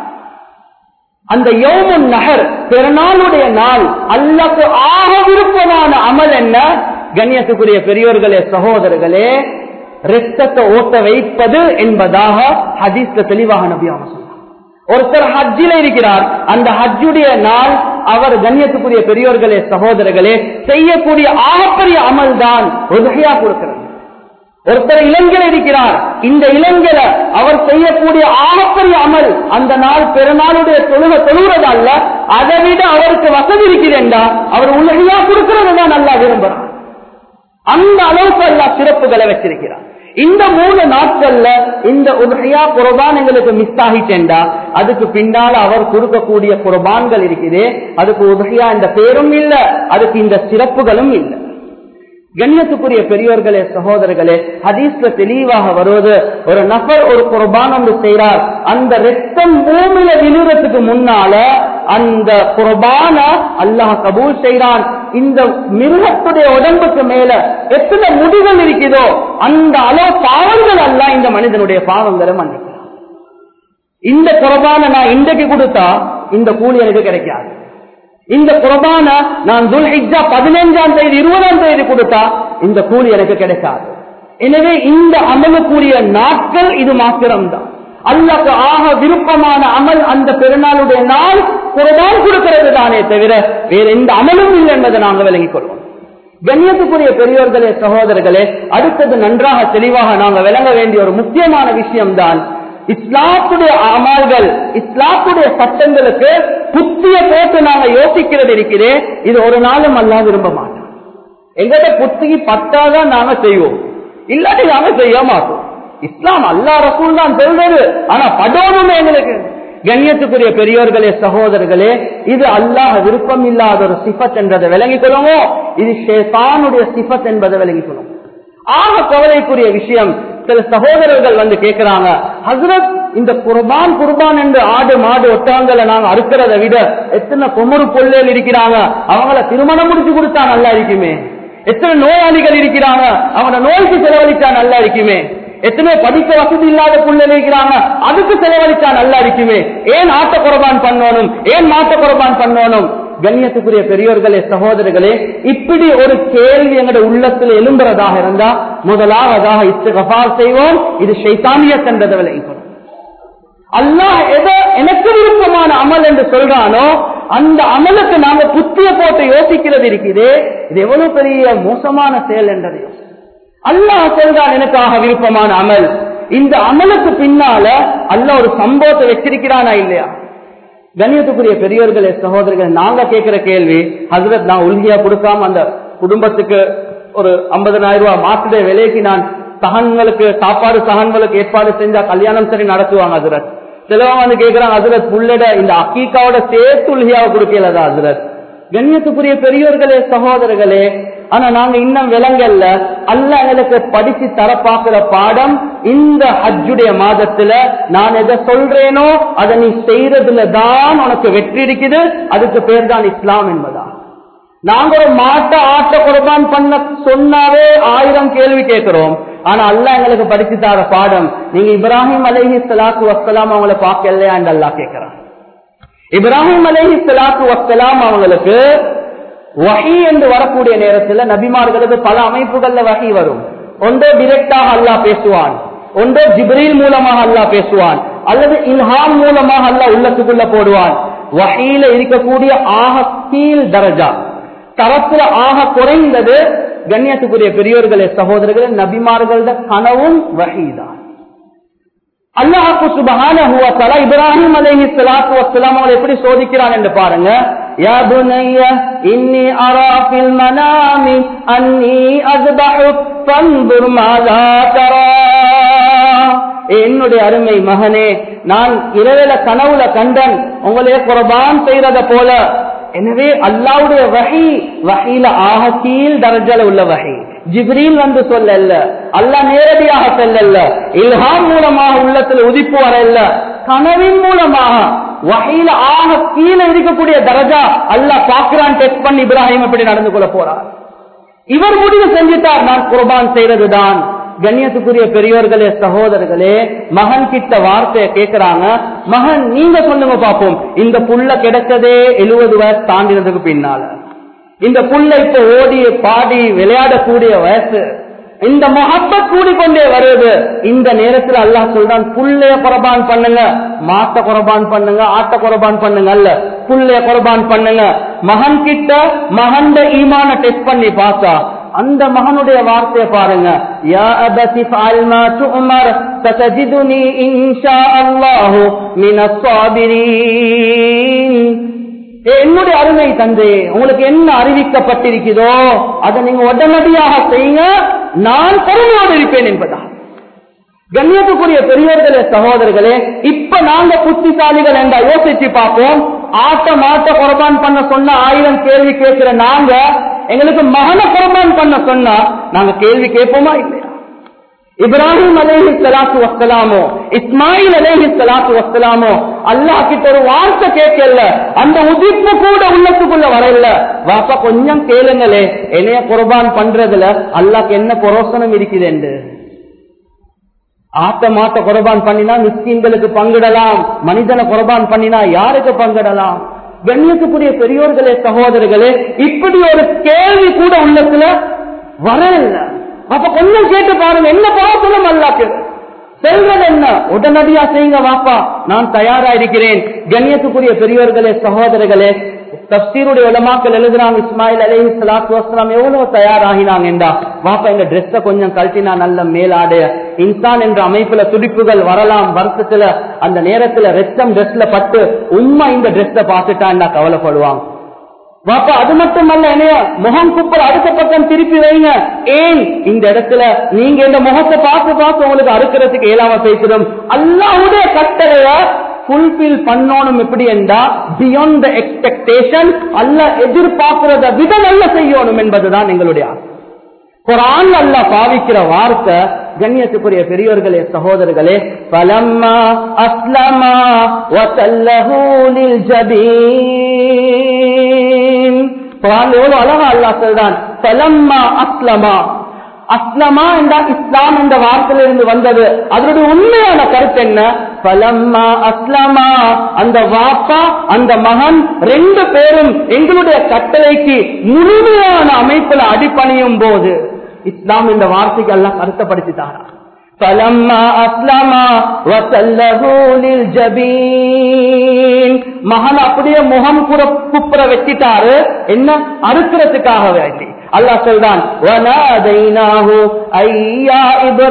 அந்த யோமுன் நகர் பெருநாளுடைய நாள் அல்லக்கு ஆக விருப்பமான அமல் என்ன கண்ணியத்துக்குரிய பெரியோர்களே சகோதரர்களே ரத்தத்தை ஓட்ட வைப்பது என்பதாக ஹதீஸ்ல தெளிவாக நபி அவங்க சொன்னார் ஒருத்தர் ஹஜ்ஜில இருக்கிறார் அந்த ஹஜ்ஜுடைய நாள் அவர் கண்ணியத்துக்குரிய பெரியோர்களே சகோதரர்களே செய்யக்கூடிய ஆகப்பெரிய அமல் தான் உதகையா கொடுக்கிறது ஒருத்தர் இளைஞர் இருக்கிறார் இந்த இளைஞர அவர் செய்யக்கூடிய ஆகப்பெரிய அமல் அந்த நாள் பெருநாளுடைய தொழுக தொழுகிறது அல்ல அதை விட அவருக்கு வசதி இருக்கிறேன்டா அவர் உலகையா கொடுக்கிறது தான் நல்லா விரும்புறார் அந்த அளவுக்கு எல்லா சிறப்புகளை வச்சிருக்கிறார் இந்த மூணு நாட்கள்ல இந்த உலகையா குர்பான் எங்களுக்கு மிஸ் ஆகிட்டேன்டா அதுக்கு பின்னால அவர் கொடுக்கக்கூடிய குர்பான்கள் இருக்குது அதுக்கு உதகையா இந்த பேரும் இல்ல அதுக்கு இந்த சிறப்புகளும் இல்லை கண்ணியத்துக்குரிய பெரியோர்களே சகோதரர்களே ஹதீஸ்ல தெளிவாக வருவது ஒரு நபர் ஒரு குர்பான் ஒன்று செய்கிறார் அந்த ரத்தம் பூமியில விழுறதுக்கு முன்னால அந்த குர்பான அல்லாஹ் கபூல் செய்கிறான் இந்த மிருகத்துடைய உடம்புக்கு மேல எத்தனை முடிகள் இருக்குதோ அந்த அளவு பாவங்கள் அல்ல இந்த மனிதனுடைய பாவங்களை மன்னிக்கிறான் இந்த குர்பான நான் இன்றைக்கு கொடுத்தா இந்த கூலி எனக்கு கிடைக்காது இந்த குர்பான நான் துல்ஹிஜா பதினைஞ்சாம் தேதி இருபதாம் தேதி கொடுத்தா இந்த கூலி எனக்கு கிடைக்காது எனவே இந்த அமலுக்குரிய நாட்கள் இது மாத்திரம்தான் அல்லாக்கு ஆக விருப்பமான அமல் அந்த பெருநாளுடைய நாள் குர்பான் கொடுக்கிறது தானே தவிர வேற எந்த அமலும் இல்லை என்பதை நாங்கள் விளங்கிக் கொள்வோம் கண்ணியத்துக்குரிய பெரியோர்களே சகோதரர்களே அடுத்தது நன்றாக தெளிவாக நாங்க விளங்க வேண்டிய ஒரு முக்கியமான விஷயம்தான் இஸ்லாத்துடைய அமல்கள் இஸ்லாத்துடைய சட்டங்களுக்கு புத்திய போட்டு நாங்க யோசிக்கிறது இருக்கிறேன் இது ஒரு நாளும் அல்லா விரும்ப மாட்டோம் எங்கிட்ட புத்திக்கு பட்டாதான் நாங்க செய்வோம் இல்லாட்டி நாங்க செய்ய மாட்டோம் இஸ்லாம் அல்லா ரசூல் தான் சொல்றது ஆனா படோனுமே எங்களுக்கு கண்ணியத்துக்குரிய பெரியோர்களே சகோதரர்களே இது அல்லாஹ் விருப்பம் இல்லாத ஒரு சிஃபத் என்பதை விளங்கிக் கொள்ளுமோ இது ஷேதானுடைய சிஃபத் என்பதை விளங்கிக் கொள்ளும் ஆக கவலைக்குரிய விஷயம் சில சகோதரர்கள் வந்து கேட்கிறாங்க ஹசரத் இந்த குர்பான் குர்பான் என்று ஆடு மாடு ஒட்டாங்களை நாங்க அறுக்கிறத விட எத்தனை குமரு பொல்லையில் இருக்கிறாங்க அவங்கள திருமணம் முடிச்சு கொடுத்தா நல்லா இருக்குமே எத்தனை நோயாளிகள் இருக்கிறாங்க அவங்கள நோய்க்கு செலவழிச்சா நல்லா இருக்குமே எத்தனை படிக்க வசதி இல்லாத புள்ளல் இருக்கிறாங்க அதுக்கு செலவழிச்சா நல்லா இருக்குமே ஏன் ஆட்ட குரபான் பண்ணணும் ஏன் மாட்ட குரபான் பண்ணணும் கண்ணியத்துக்குரிய பெரியோர்களே சகோதரர்களே இப்படி ஒரு கேள்வி எங்களுடைய உள்ளத்தில் எழும்புறதாக இருந்தா முதலாவதாக இஸ்திகபார் செய்வோம் இது ஷைத்தானியத் என்றதை விளைவிக்கணும் அல்லாஹ் எதை எனக்கு விருப்பமான அமல் என்று சொல்றானோ அந்த அமலுக்கு நாங்க புத்திய போட்டு யோசிக்கிறது இருக்குது இது எவ்வளவு பெரிய மோசமான செயல் என்றதை யோசி அல்லாஹ் சொல்றான் எனக்காக விருப்பமான அமல் இந்த அமலுக்கு பின்னால அல்லாஹ் ஒரு சம்பவத்தை வச்சிருக்கிறானா இல்லையா கண்ணியத்துக்குரிய பெரியவர்களே சகோதரர்கள் நாங்க கேட்கிற கேள்வி ஹசரத் நான் உள்கியா கொடுக்காம அந்த குடும்பத்துக்கு ஒரு ஐம்பதனாயிரம் ரூபாய் மாத்துடைய விலைக்கு நான் சகன்களுக்கு சாப்பாடு சகன்களுக்கு ஏற்பாடு செஞ்சா கல்யாணம் சரி நடத்துவாங்க ஹசரத் சிலவங்க வந்து கேட்கிறாங்க ஹசரத் புள்ளட இந்த அக்கீக்காவோட சேர்த்து உள்கியாவை கொடுக்கலதா ஹசரத் கண்ணியத்துக்குரிய பெரியோர்களே சகோதரர்களே ஆனா நாங்க இன்னும் விலங்கல்ல அல்ல எங்களுக்கு படிச்சு தர பாக்குற பாடம் இந்த ஹஜ்ஜுடைய மாதத்துல நான் எதை சொல்றேனோ அதை நீ செய்யறதுல தான் உனக்கு வெற்றி இருக்குது அதுக்கு பேர் தான் இஸ்லாம் என்பதா நாங்க ஒரு மாட்ட ஆட்ட குர்பான் பண்ண சொன்னாவே ஆயிரம் கேள்வி கேட்கிறோம் ஆனா அல்ல எங்களுக்கு படிச்சு தர பாடம் நீங்க இப்ராஹிம் அலஹி சலாத்து வசலாம் அவங்கள பார்க்கலையா அல்லா கேட்கிறான் இப்ராஹிம் அலஹி சலாத்து வசலாம் அவங்களுக்கு வகி என்று வரக்கூடிய நேரத்தில் நபிமார்களுக்கு பல அமைப்புகள்ல வகி வரும் ஒன்றோ டிரெக்டாக அல்லா பேசுவான் ஒன்றோ ஜிப்ரீல் மூலமாக அல்லா பேசுவான் அல்லது இல்ஹாம் மூலமாக அல்லா உள்ளத்துக்குள்ள போடுவான் வகையில இருக்கக்கூடிய ஆக கீழ் தரஜா தரத்துல ஆக குறைந்தது கண்ணியத்துக்குரிய பெரியோர்களே சகோதரர்களே நபிமார்களோட கனவும் வகைதான் அல்லாஹு சுபஹான இப்ராஹிம் அலைஹி ஸலாத்து வஸ்ஸலாம் அவங்களை எப்படி சோதிக்கிறான் என்று பாருங்க யா புனைய இன்னி அரா ஃபில் மனாமி அன்னி அஸ்பஹுக் ஃபன்துர் மாதா தரா என்னுடைய அருமை மகனே நான் இரவில கனவுல கண்டன் உங்களே குர்பான் செய்யறத போல எனவே அல்லாவுடைய வகை வகையில ஆக கீழ் தரஜல உள்ள வகை ஜிப்ரீல் வந்து சொல்லல அல்ல நேரடியாக சொல்லல இல்ஹாம் மூலமாக உள்ளத்துல உதிப்பு வரல கனவின் மூலமாக வகையில ஆக கீழே இருக்கக்கூடிய தரஜா அல்ல பாக்குறான் டெஸ்ட் பண்ணி இப்ராஹிம் எப்படி நடந்து கொள்ள போறார் இவர் முடிவு செஞ்சிட்டார் நான் குர்பான் செய்யறதுதான் கண்ணியத்துக்குரிய பெரியோர்களே சகோதரர்களே மகன் கிட்ட வார்த்தையை கேட்கிறாங்க மகன் நீங்க சொல்லுங்க பாப்போம் இந்த புள்ள கிடைச்சதே எழுபது வயசு தாண்டினதுக்கு பின்னால இந்த புள்ள இப்ப ஓடி பாடி விளையாடக்கூடிய வயசு இந்த மொஹப்பத் கூடிக்கொண்டே வருது இந்த நேரத்தில் அல்லாஹ் சொல்றான் புள்ளைய குரபான் பண்ணுங்க மாட்ட குரபான் பண்ணுங்க ஆட்ட குரபான் பண்ணுங்க அல்ல புள்ளைய குரபான் பண்ணுங்க மகன் கிட்ட மகன் ஈமான டெஸ்ட் பண்ணி பார்த்தா அந்த மகனுடைய வார்த்தையை பாருங்க யா அபதி ஃபஅல் மா துமர் சதஜிதுனி இன்ஷா அல்லாஹ் மினஸ் சாபிரீன் என்னுடைய அருமை தந்தை உங்களுக்கு என்ன அறிவிக்கப்பட்டிருக்கிறதோ அதை நீங்க உடனடியாக செய்யுங்க நான் பொறுமையோடு இருப்பேன் என்பதா கண்ணியத்துக்குரிய பெரியவர்களே சகோதரர்களே இப்ப நாங்க புத்திசாலிகள் என்றா யோசிச்சு பார்ப்போம் ஆட்ட மாட்ட குரபான் பண்ண சொன்ன ஆயிரம் கேள்வி கேட்கிற நாங்க எங்களுக்கு மகன குரபான் பண்ண சொன்னா நாங்க கேள்வி கேட்போமா இல்லையா இப்ராஹிம் அலேஹி சலாத்து வசலாமோ இஸ்மாயில் அலேஹி சலாத்து வசலாமோ அல்லாஹ் கிட்ட ஒரு வார்த்தை கேட்கல அந்த உதிப்பு கூட உள்ளத்துக்குள்ள வரல வாப்பா கொஞ்சம் கேளுங்களே என்னைய குர்பான் பண்றதுல அல்லாஹ்க்கு என்ன புரோசனம் இருக்குது என்று ஆட்ட மாட்ட குர்பான் பண்ணினா மிஸ்கின்களுக்கு பங்கிடலாம் மனிதனை குர்பான் பண்ணினா யாருக்கு பங்கிடலாம் கண்ணியத்துக்குரிய பெரியோர்களே சகோதரர்களே இப்படி ஒரு கேள்வி கூட உள்ளத்துல வரல அப்ப கொஞ்சம் கேட்டு பாருங்க என்ன பாவத்திலும் அல்லாக்கு செல்வது என்ன உடனடியா செய்யுங்க வாப்பா நான் தயாரா இருக்கிறேன் கண்ணியத்துக்குரிய பெரியவர்களே சகோதரர்களே தப்சீருடைய உலமாக்கள் எழுதுறாங்க இஸ்மாயில் அலி சலாத்து வஸ்லாம் எவ்வளவு தயாராகினாங்க என்றா வாப்பா இந்த ட்ரெஸ்ஸ கொஞ்சம் கழட்டினா நல்ல மேலாடைய இன்சான் என்ற அமைப்புல துடிப்புகள் வரலாம் வருஷத்துல அந்த நேரத்துல ரத்தம் ட்ரெஸ்ல பட்டு உண்மை இந்த ட்ரெஸ்ஸ பார்த்துட்டான்னா கவலைப்படுவாங்க வாப்பா அது மட்டுமல்ல என்னைய முகம் குப்பல் அடுத்த பக்கம் திருப்பி வைங்க ஏன் இந்த இடத்துல நீங்க இந்த முகத்தை பார்த்து பார்த்து உங்களுக்கு அறுக்கிறதுக்கு இயலாம பேசுறோம் அல்லாவுடைய கட்டளைய ஃபுல்பில் பண்ணணும் எப்படி என்றா பியாண்ட் த எக்ஸ்பெக்டேஷன் அல்ல எதிர்பார்க்கிறத விட நல்ல செய்யணும் என்பதுதான் எங்களுடைய ஆசை குரான் அல்ல பாவிக்கிற வார்த்தை கண்ணியத்துக்குரிய பெரியோர்களே சகோதரர்களே பலம்மா அஸ்லமா வசல்லஹூ லில் ஜபீன் குரான் எவ்வளவு அழகா அல்லாஹ் சொல்றான் பலம்மா அஸ்லமா அஸ்லமா என்ற இஸ்லாம் என்ற வார்த்தையிலிருந்து வந்தது அதனுடைய உண்மையான கருத்து என்ன பலம்மா அஸ்லமா அந்த வாப்பா அந்த மகன் ரெண்டு பேரும் எங்களுடைய கட்டளைக்கு முழுமையான அமைப்புல அடிப்பணியும் போது இஸ்லாம் இந்த வார்த்தைக்கு எல்லாம் கருத்தப்படுத்திட்டாரா فلما أسلم وسله للجبين மகன் அப்படியே முகம் குற குப்புற வச்சிட்டாரு என்ன அறுக்கிறதுக்காக வேண்டி அல்லாஹ் சொல்றான் وَنَادَيْنَاهُ أَيْ يَا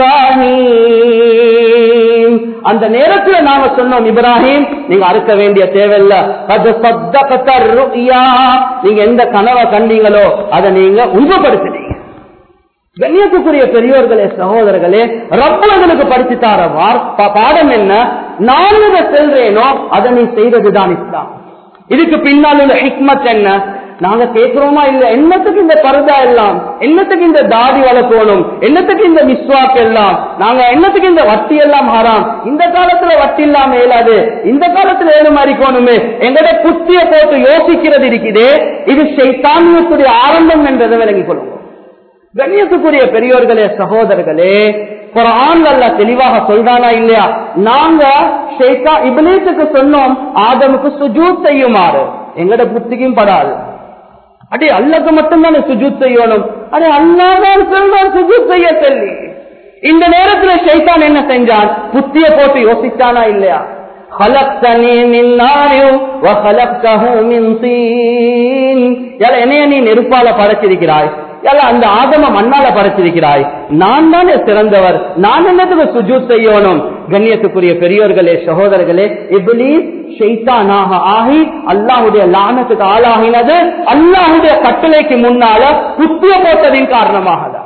إِبْرَاهِيمُ அந்த நேரத்துல நாம சொன்னோம் இப்ராஹிம் நீங்க அறுக்க வேண்டிய தேவையில்ல அது صَدَّقْتَ الرُّؤْيَا நீங்க எந்த கனவை கண்டீங்களோ அதை நீங்க உண்மைப்படுத்தினீங்க கண்ணியத்துக்குரிய பெரியோர்களே சகோதரர்களே ரப்பங்களுக்கு படிச்சு தார பாடம் என்ன நான் இதை செல்றேனோ அதை நீ செய்ததுதான் இஸ்லாம் இதுக்கு பின்னால் உள்ள ஹிக்மத் என்ன நாங்க கேட்கிறோமா இல்ல என்னத்துக்கு இந்த பரதா எல்லாம் என்னத்துக்கு இந்த தாடி வளர்க்கணும் என்னத்துக்கு இந்த மிஸ்வாக் எல்லாம் நாங்க என்னத்துக்கு இந்த வட்டி எல்லாம் ஹராம் இந்த காலத்துல வட்டி இல்லாம இயலாது இந்த காலத்துல ஏழு மாதிரிக்கணுமே எங்கட புத்திய போட்டு யோசிக்கிறது இருக்குதே இது சைத்தானியத்துடைய ஆரம்பம் என்றதை விளங்கிக் கொள்ளுவோம் கண்ணியத்துக்குரிய பெரியோர்களே சகோதரர்களே குரான் அல்ல தெளிவாக சொல்றானா இல்லையா நாங்க ஷேக்கா இபிலேத்துக்கு சொன்னோம் ஆதமுக்கு சுஜூத் செய்யுமாறு எங்கட புத்திக்கும் படாது அடே அல்லக்கு மட்டும்தானே சுஜூத் செய்யணும் அடே அல்லாதான் சொல்றான் சுஜூத் செய்ய சொல்லி இந்த நேரத்துல ஷைத்தான் என்ன செஞ்சான் புத்திய போட்டு யோசிச்சானா இல்லையா خلقتني من نار وخلقته من طين யால என்னைய நீ நெருப்பால படைச்சிருக்கிறாய் யால அந்த ஆதம மண்ணால படைச்சிருக்கிறாய் நான் தானே சிறந்தவர் நான் என்னத்துக்கு சுஜூத் செய்யணும் கண்ணியத்துக்குரிய பெரியோர்களே சகோதரர்களே இப்லீஸ் ஷைத்தானாக ஆகி அல்லாஹுடைய லானத்துக்கு ஆளாகினது அல்லாஹுடைய கட்டளைக்கு முன்னால புத்திய போட்டதின் காரணமாக தான்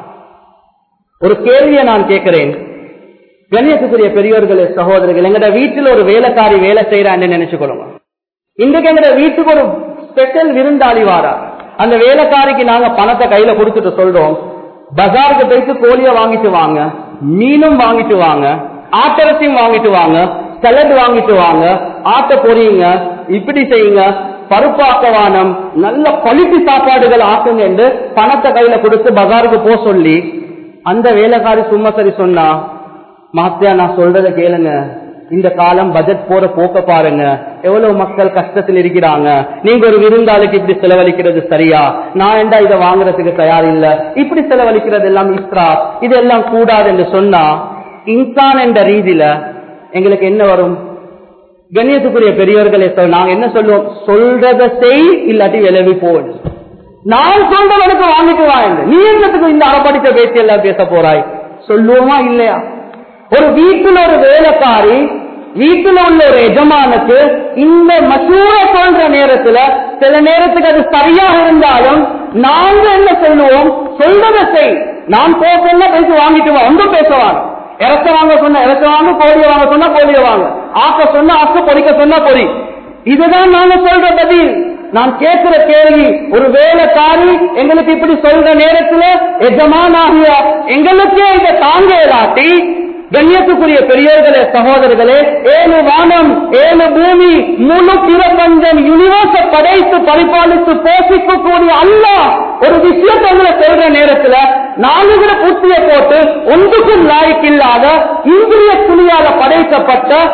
ஒரு கேள்வியை நான் கேட்கிறேன் கண்ணியத்துக்குரிய பெரியோர்களே சகோதரர்கள் எங்கட வீட்டில் ஒரு வேலைக்காரி வேலை செய்யறான்னு நினைச்சுக்கொள்ளுங்க இன்றைக்கு எங்கட வீட்டுக்கு ஒரு ஸ்பெஷல் விருந்தாளி வாரா அந்த வேலைக்காரிக்கு நாங்க பணத்தை கையில கொடுத்துட்டு சொல்றோம் பஜாருக்கு போயிட்டு கோழிய வாங்கிட்டு வாங்க மீனும் வாங்கிட்டு வாங்க ஆட்டரத்தையும் வாங்கிட்டு வாங்க சலட் வாங்கிட்டு வாங்க ஆட்ட பொரியுங்க இப்படி செய்யுங்க பருப்பாக்கவானம் நல்ல குவாலிட்டி சாப்பாடுகள் ஆக்குங்க என்று பணத்தை கையில கொடுத்து பஜாருக்கு போக சொல்லி அந்த வேலைக்காரி சும்மா சரி சொன்னா மாத்தியா நான் சொல்றத கேளுங்க இந்த காலம் பட்ஜெட் போற போக்க பாருங்க எவ்வளவு மக்கள் கஷ்டத்தில் இருக்கிறாங்க நீங்க ஒரு விருந்தாளுக்கு இப்படி செலவழிக்கிறது சரியா நான் என்ன இதை வாங்குறதுக்கு தயார் இல்ல இப்படி செலவழிக்கிறது எல்லாம் இஸ்ரா இதெல்லாம் கூடாது என்று சொன்னா இன்சான் என்ற ரீதியில எங்களுக்கு என்ன வரும் கண்ணியத்துக்குரிய பெரியவர்களே சொல் நாங்க என்ன சொல்லுவோம் சொல்றத செய் இல்லாட்டி விளைவி போடு நான் சொல்றவனுக்கு வாங்கிட்டு வாங்க நீ என்னத்துக்கு இந்த அறப்படித்த பேச்சு எல்லாம் பேச போறாய் சொல்லுவோமா இல்லையா ஒரு வீட்டுல ஒரு வேலைக்காரி வீட்டுல உள்ள ஒரு எஜமானுக்கு இந்த மசூர சொல்ற நேரத்துல சில நேரத்துக்கு அது சரியாக இருந்தாலும் நாங்க என்ன சொல்லுவோம் சொல்றத செய் நான் போசல்ல பேசி வாங்கிட்டு வா ஒன்றும் பேசுவாங்க இறக்க வாங்க சொன்ன இறக்க வாங்க கோழிய வாங்க சொன்னா கோழிய வாங்க ஆக்க சொன்னா ஆக்க பொறிக்க சொன்னா பொறி இதுதான் நாங்க சொல்ற பதில் நான் கேட்கிற கேள்வி ஒரு வேலைக்காரி எங்களுக்கு இப்படி சொல்ற நேரத்துல எஜமானாகிய எங்களுக்கே இதை தாங்க இல்லாட்டி கண்ணியத்துக்குரிய பெரியோர்களே சகோதரர்களே ஏழு வானம் ஏழு பூமி முழு பிரபஞ்சம் யூனிவர்ஸ படைத்து பரிபாலித்து போஷிக்கக்கூடிய அல்ல ஒரு விஷயத்தை உங்களை சொல்ற நேரத்துல நாலுகிற புத்திய போட்டு ஒன்றுக்கும் லாய்க்கு இல்லாத இந்திரிய துணியால படைக்கப்பட்ட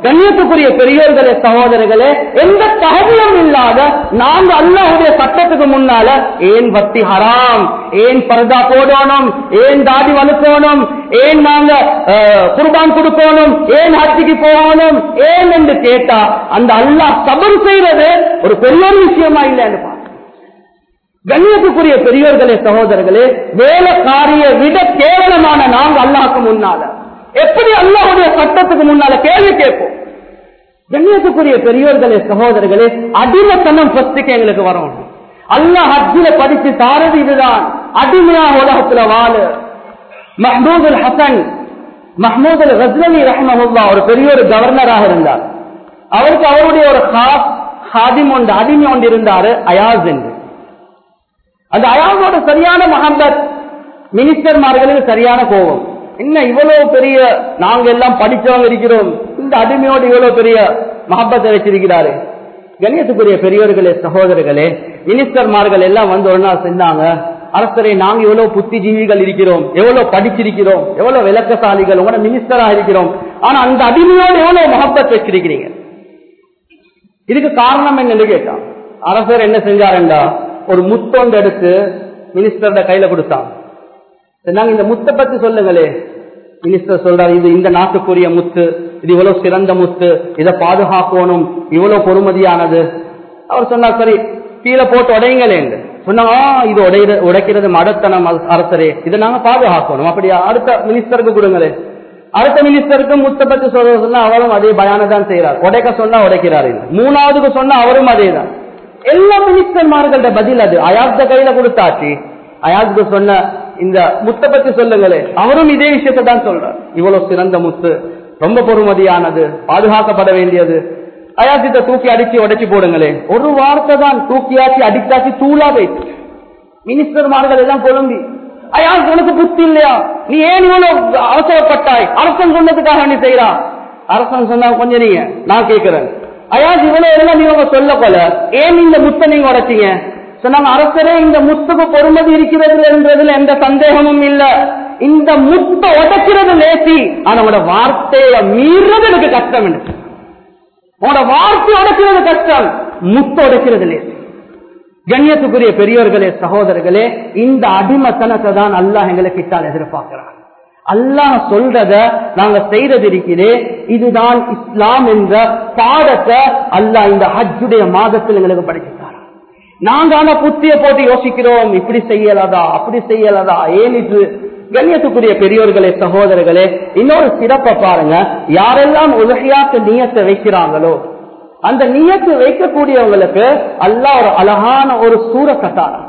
கண்ணியத்துக்குரிய பெரியோர்களே சகோதரர்களே எந்த தகுதியும் இல்லாத நாங்க அல்லாஹுடைய சட்டத்துக்கு முன்னால ஏன் வட்டி ஹராம் ஏன் பரதா போடணும் ஏன் தாடி வலுக்கணும் ஏன் நாங்க அஹ், குர்பான் கொடுக்கணும் ஏன் ஹஜ்ஜிக்கு போகணும் ஏன் என்று கேட்டா அந்த அல்லாஹ் சபர் செய்வது ஒரு பெரிய விஷயமா இல்லைன்னு பாருங்க. கண்ணியத்துக்குரிய பெரியோர்களே சகோதரர்களே வேலைக்காரிய விட கேவலமான நாங்க அல்லாஹ்க்கு முன்னால எப்படி அல்லாஹுடைய சட்டத்துக்கு முன்னால கேள்வி கேட்போம் கண்ணியத்துக்குரிய பெரியோர்களே சகோதரர்களே அடிமத்தனம் ஃபர்ஸ்டுக்கு எங்களுக்கு வரணும் அல்லாஹ் ஹஜ்ஜில படிச்சு தாரது இதுதான் அடிமையா உலகத்துல வாழு மஹ்மூத் அல் ஹசன் மஹ்மூத் அல் ரஜ்லி ரஹ்மஹுல்லா ஒரு பெரிய ஒரு கவர்னராக இருந்தார் அவருக்கு அவருடைய ஒரு ஹாஸ் ஹாதிம் ஒன்று அடிமை ஒன்று இருந்தாரு அயாஸ் என்று அந்த அயாஸோட சரியான மஹம்பத் மினிஸ்டர்மார்களுக்கு சரியான கோபம் என்ன இவ்வளவு பெரிய நாங்க எல்லாம் படிச்சவங்க இருக்கிறோம் இந்த அடிமையோடு இவ்வளவு பெரிய மஹப்பத்தை வச்சிருக்கிறாரு கணியத்துக்குரிய பெரியவர்களே சகோதரர்களே மினிஸ்டர்மார்கள் எல்லாம் வந்து ஒரு நாள் செஞ்சாங்க அரசரை நாங்க எவ்வளவு புத்திஜீவிகள் இருக்கிறோம் எவ்வளவு படிச்சிருக்கிறோம் எவ்வளவு விளக்கசாலிகள் உங்களோட மினிஸ்டரா இருக்கிறோம் ஆனா அந்த அடிமையோடு எவ்வளவு மஹப்பத் வச்சிருக்கிறீங்க இதுக்கு காரணம் என்னன்னு கேட்டான் அரசர் என்ன செஞ்சாருண்டா ஒரு முத்தொண்டு எடுத்து மினிஸ்டரோட கையில கொடுத்தான் சொன்னாங்க இந்த முத்தை பத்தி சொல்லுங்களே மினிஸ்டர் சொல்றாரு இது இந்த நாட்டுக்குரிய முத்து இது இவ்வளவு சிறந்த முத்து இதை பாதுகாக்கணும் இவ்வளவு பொறுமதியானது அவர் சொன்னார் சரி கீழே போட்டு உடையுங்களேங்க சொன்னாங்க "ஆ, இது உடையிற உடைக்கிறது மடத்தனம் அர- அரசரே இதை நாங்க பாதுகாக்கணும் அப்படியா அடுத்த மினிஸ்டருக்கு கொடுங்களே அடுத்த மினிஸ்டருக்கு முத்தை பத்தி சொல்ல சொன்னா அவரும் அதே பயான தான் செய்யறார் உடைக்க சொன்னா உடைக்கிறார் இல்ல. மூணாவதுக்கு சொன்னா அவரும் அதே தான் எல்லா மினிஸ்டர்மார்களோட பதில் அது அயாத்த கையில கொடுத்தாச்சு அயாத்துக்கு சொன்ன இந்த முத்தை பத்தி சொல்லுங்களே அவரும் இதே விஷயத்தை தான் சொல்றார் இவ்வளவு சிறந்த முத்து ரொம்ப பொறுமதியானது பாதுகாக்கப்பட வேண்டியது அயாத்திட்ட தூக்கி அடிச்சு உடைச்சு போடுங்களே ஒரு வார்த்தை தான் தூக்கியாச்சு அடிச்சாச்சு தூளா போயிட்டு மினிஸ்டர்மார்கள் எல்லாம் குழம்பி ஐயா உனக்கு புத்தி இல்லையா நீ ஏன் இவ்வளவு அவசரப்பட்டாய் அரசன் சொன்னதுக்காக நீ செய்யறா அரசன் சொன்னா கொஞ்சம் நீங்க நான் கேட்கிறேன் ஐயா இவ்வளவு எல்லாம் நீங்க சொல்ல போல ஏன் இந்த முத்தை நீங்க உடைச்சீங்க சொன்னாங்க அரசரே இந்த முத்துக்கு பொறுமதி இருக்கிறது என்றதுல எந்த சந்தேகமும் இல்ல இந்த முத்தை உடைக்கிறது லேசி ஆனா உங்களோட வார்த்தையை மீறது எனக்கு கஷ்டம் எனக்கு உங்களோட வார்த்தை உடைக்கிறது கஷ்டம் முத்தை உடைக்கிறது லேசி கண்ணியத்துக்குரிய பெரியோர்களே சகோதரர்களே இந்த அடிமத்தனத்தை தான் அல்லாஹ் எங்களுக்கு கிட்டால் எதிர்பார்க்கிறான் அல்லாஹ் சொல்றத நாங்க செய்யறது இருக்கிறே இதுதான் இஸ்லாம் என்ற பாடத்தை அல்லாஹ் இந்த ஹஜ்ஜுடைய மாதத்தில் எங்களுக்கு படிச்சுட்டார் நாங்க ஆனா புத்திய போட்டு யோசிக்கிறோம் இப்படி செய்யலாதா அப்படி செய்யலாதா ஏன் இது கண்ணியத்துக்குரிய பெரியோர்களே சகோதரர்களே இன்னொரு சிறப்பை பாருங்க யாரெல்லாம் உலகையாக்கு நீயத்தை வைக்கிறாங்களோ அந்த நியத்து வைக்கக்கூடியவங்களுக்கு அல்லாஹ் ஒரு அழகான ஒரு சூர கட்டாரம்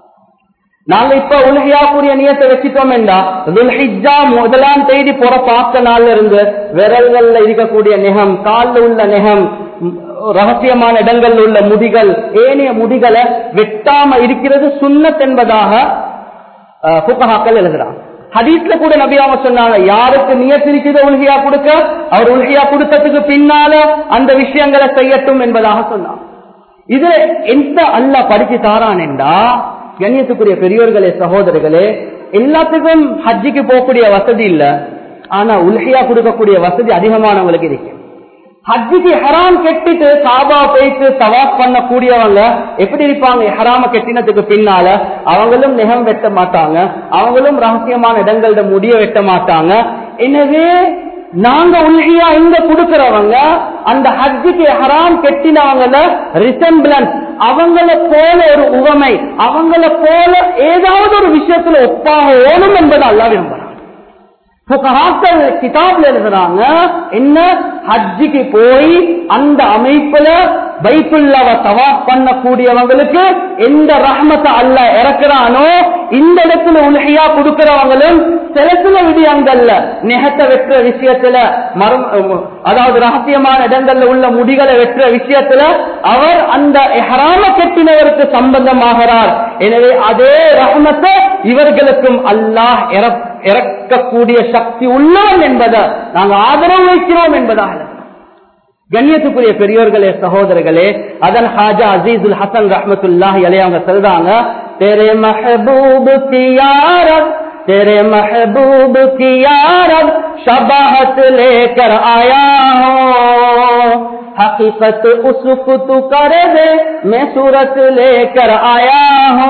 நாங்க இப்ப உலகையாக்குரிய நியத்தை வச்சுட்டோம் என்றா துல்ஹிஜா முதலாம் தேதி புற பார்த்த நாள்ல இருந்து விரல்கள்ல இருக்கக்கூடிய நிகம் கால்ல உள்ள நிகம் ம், ரகசியமான இடங்கள்ல உள்ள முடிகள் ஏனைய முடிகளை வெட்டாம இருக்கிறது சுன்னத் என்பதாக அஹ், புக்கஹாக்கள் எழுதுறாங்க ஹதீஸ்ல கூட நபி அவங்க சொன்னாங்க யாருக்கு நியத்திருக்கிறதோ உலகியா கொடுக்க அவர் உலகியா கொடுத்ததுக்கு பின்னால அந்த விஷயங்களை செய்யட்டும் என்பதாக சொன்னாங்க இதுல எந்த அல்லாஹ் படிச்சு தாரான் என்றா கண்ணியத்துக்குரிய பெரியோர்களே சகோதரர்களே எல்லாத்துக்கும் ஹஜ்ஜிக்கு போகக்கூடிய வசதி இல்ல ஆனா உலகியா கொடுக்கக்கூடிய வசதி அதிகமானவங்களுக்கு இருக்கு ஹஜ்ஜிக்கு ஹராம் கெட்டிட்டு சாபா போயிட்டு தவாப் பண்ணக்கூடியவங்க எப்படி இருப்பாங்க ஹராம கெட்டினதுக்கு பின்னால அவங்களும் நிகம் வெட்ட மாட்டாங்க அவங்களும் ரகசியமான இடங்கள்ட முடிய வெட்ட மாட்டாங்க எனவே நாங்க உள்கியா இங்க கொடுக்கிறவங்க அந்த ஹஜ்ஜுக்கு ஹராம் கெட்டினவங்கள ரிசம்பிளன்ஸ் அவங்கள போல ஒரு உவமை அவங்கள போல ஏதாவது ஒரு விஷயத்துல ஒப்பாக ஓணும் என்பது அல்லா விரும்புறாங்க புகஹாக்கள் கிதாப்ல எழுதுறாங்க என்ன ஹஜ்ஜிக்கு போய் அந்த அமைப்புல பைத்துல்லாவ தவாப் பண்ணக்கூடியவங்களுக்கு எந்த ரஹ்மத்தை அல்ல இறக்குறானோ இந்த இடத்துல உலகையா கொடுக்கிறவங்களும் சில சில விடயங்கள்ல நெகத்தை வெற்ற விஷயத்துல மரம் அதாவது ரகசியமான இடங்கள்ல உள்ள முடிகளை வெற்ற விஷயத்துல அவர் அந்த ஹராம கெட்டினவருக்கு சம்பந்தமாகிறார் எனவே அதே ரஹ்மத்தை இவர்களுக்கும் அல்லாஹ் இறப் இறக்கக்கூடிய சக்தி உள்ளவன் என்பதை நாங்கள் ஆதரவு வைக்கிறோம் என்பதாக கண்ணியத்துக்குரிய பெரியோர்களே சகோதரர்களே அதன் ஹாஜா அசீதுல் ஹசன் ரஹமத்துல்லாஹி அலைய அவங்க சொல்றாங்க तेरे महबूब की यारत तेरे महबूब की यारब शबाहत लेकर आया हूँ हकीकत उसको तू कर दे मैं सूरत लेकर आया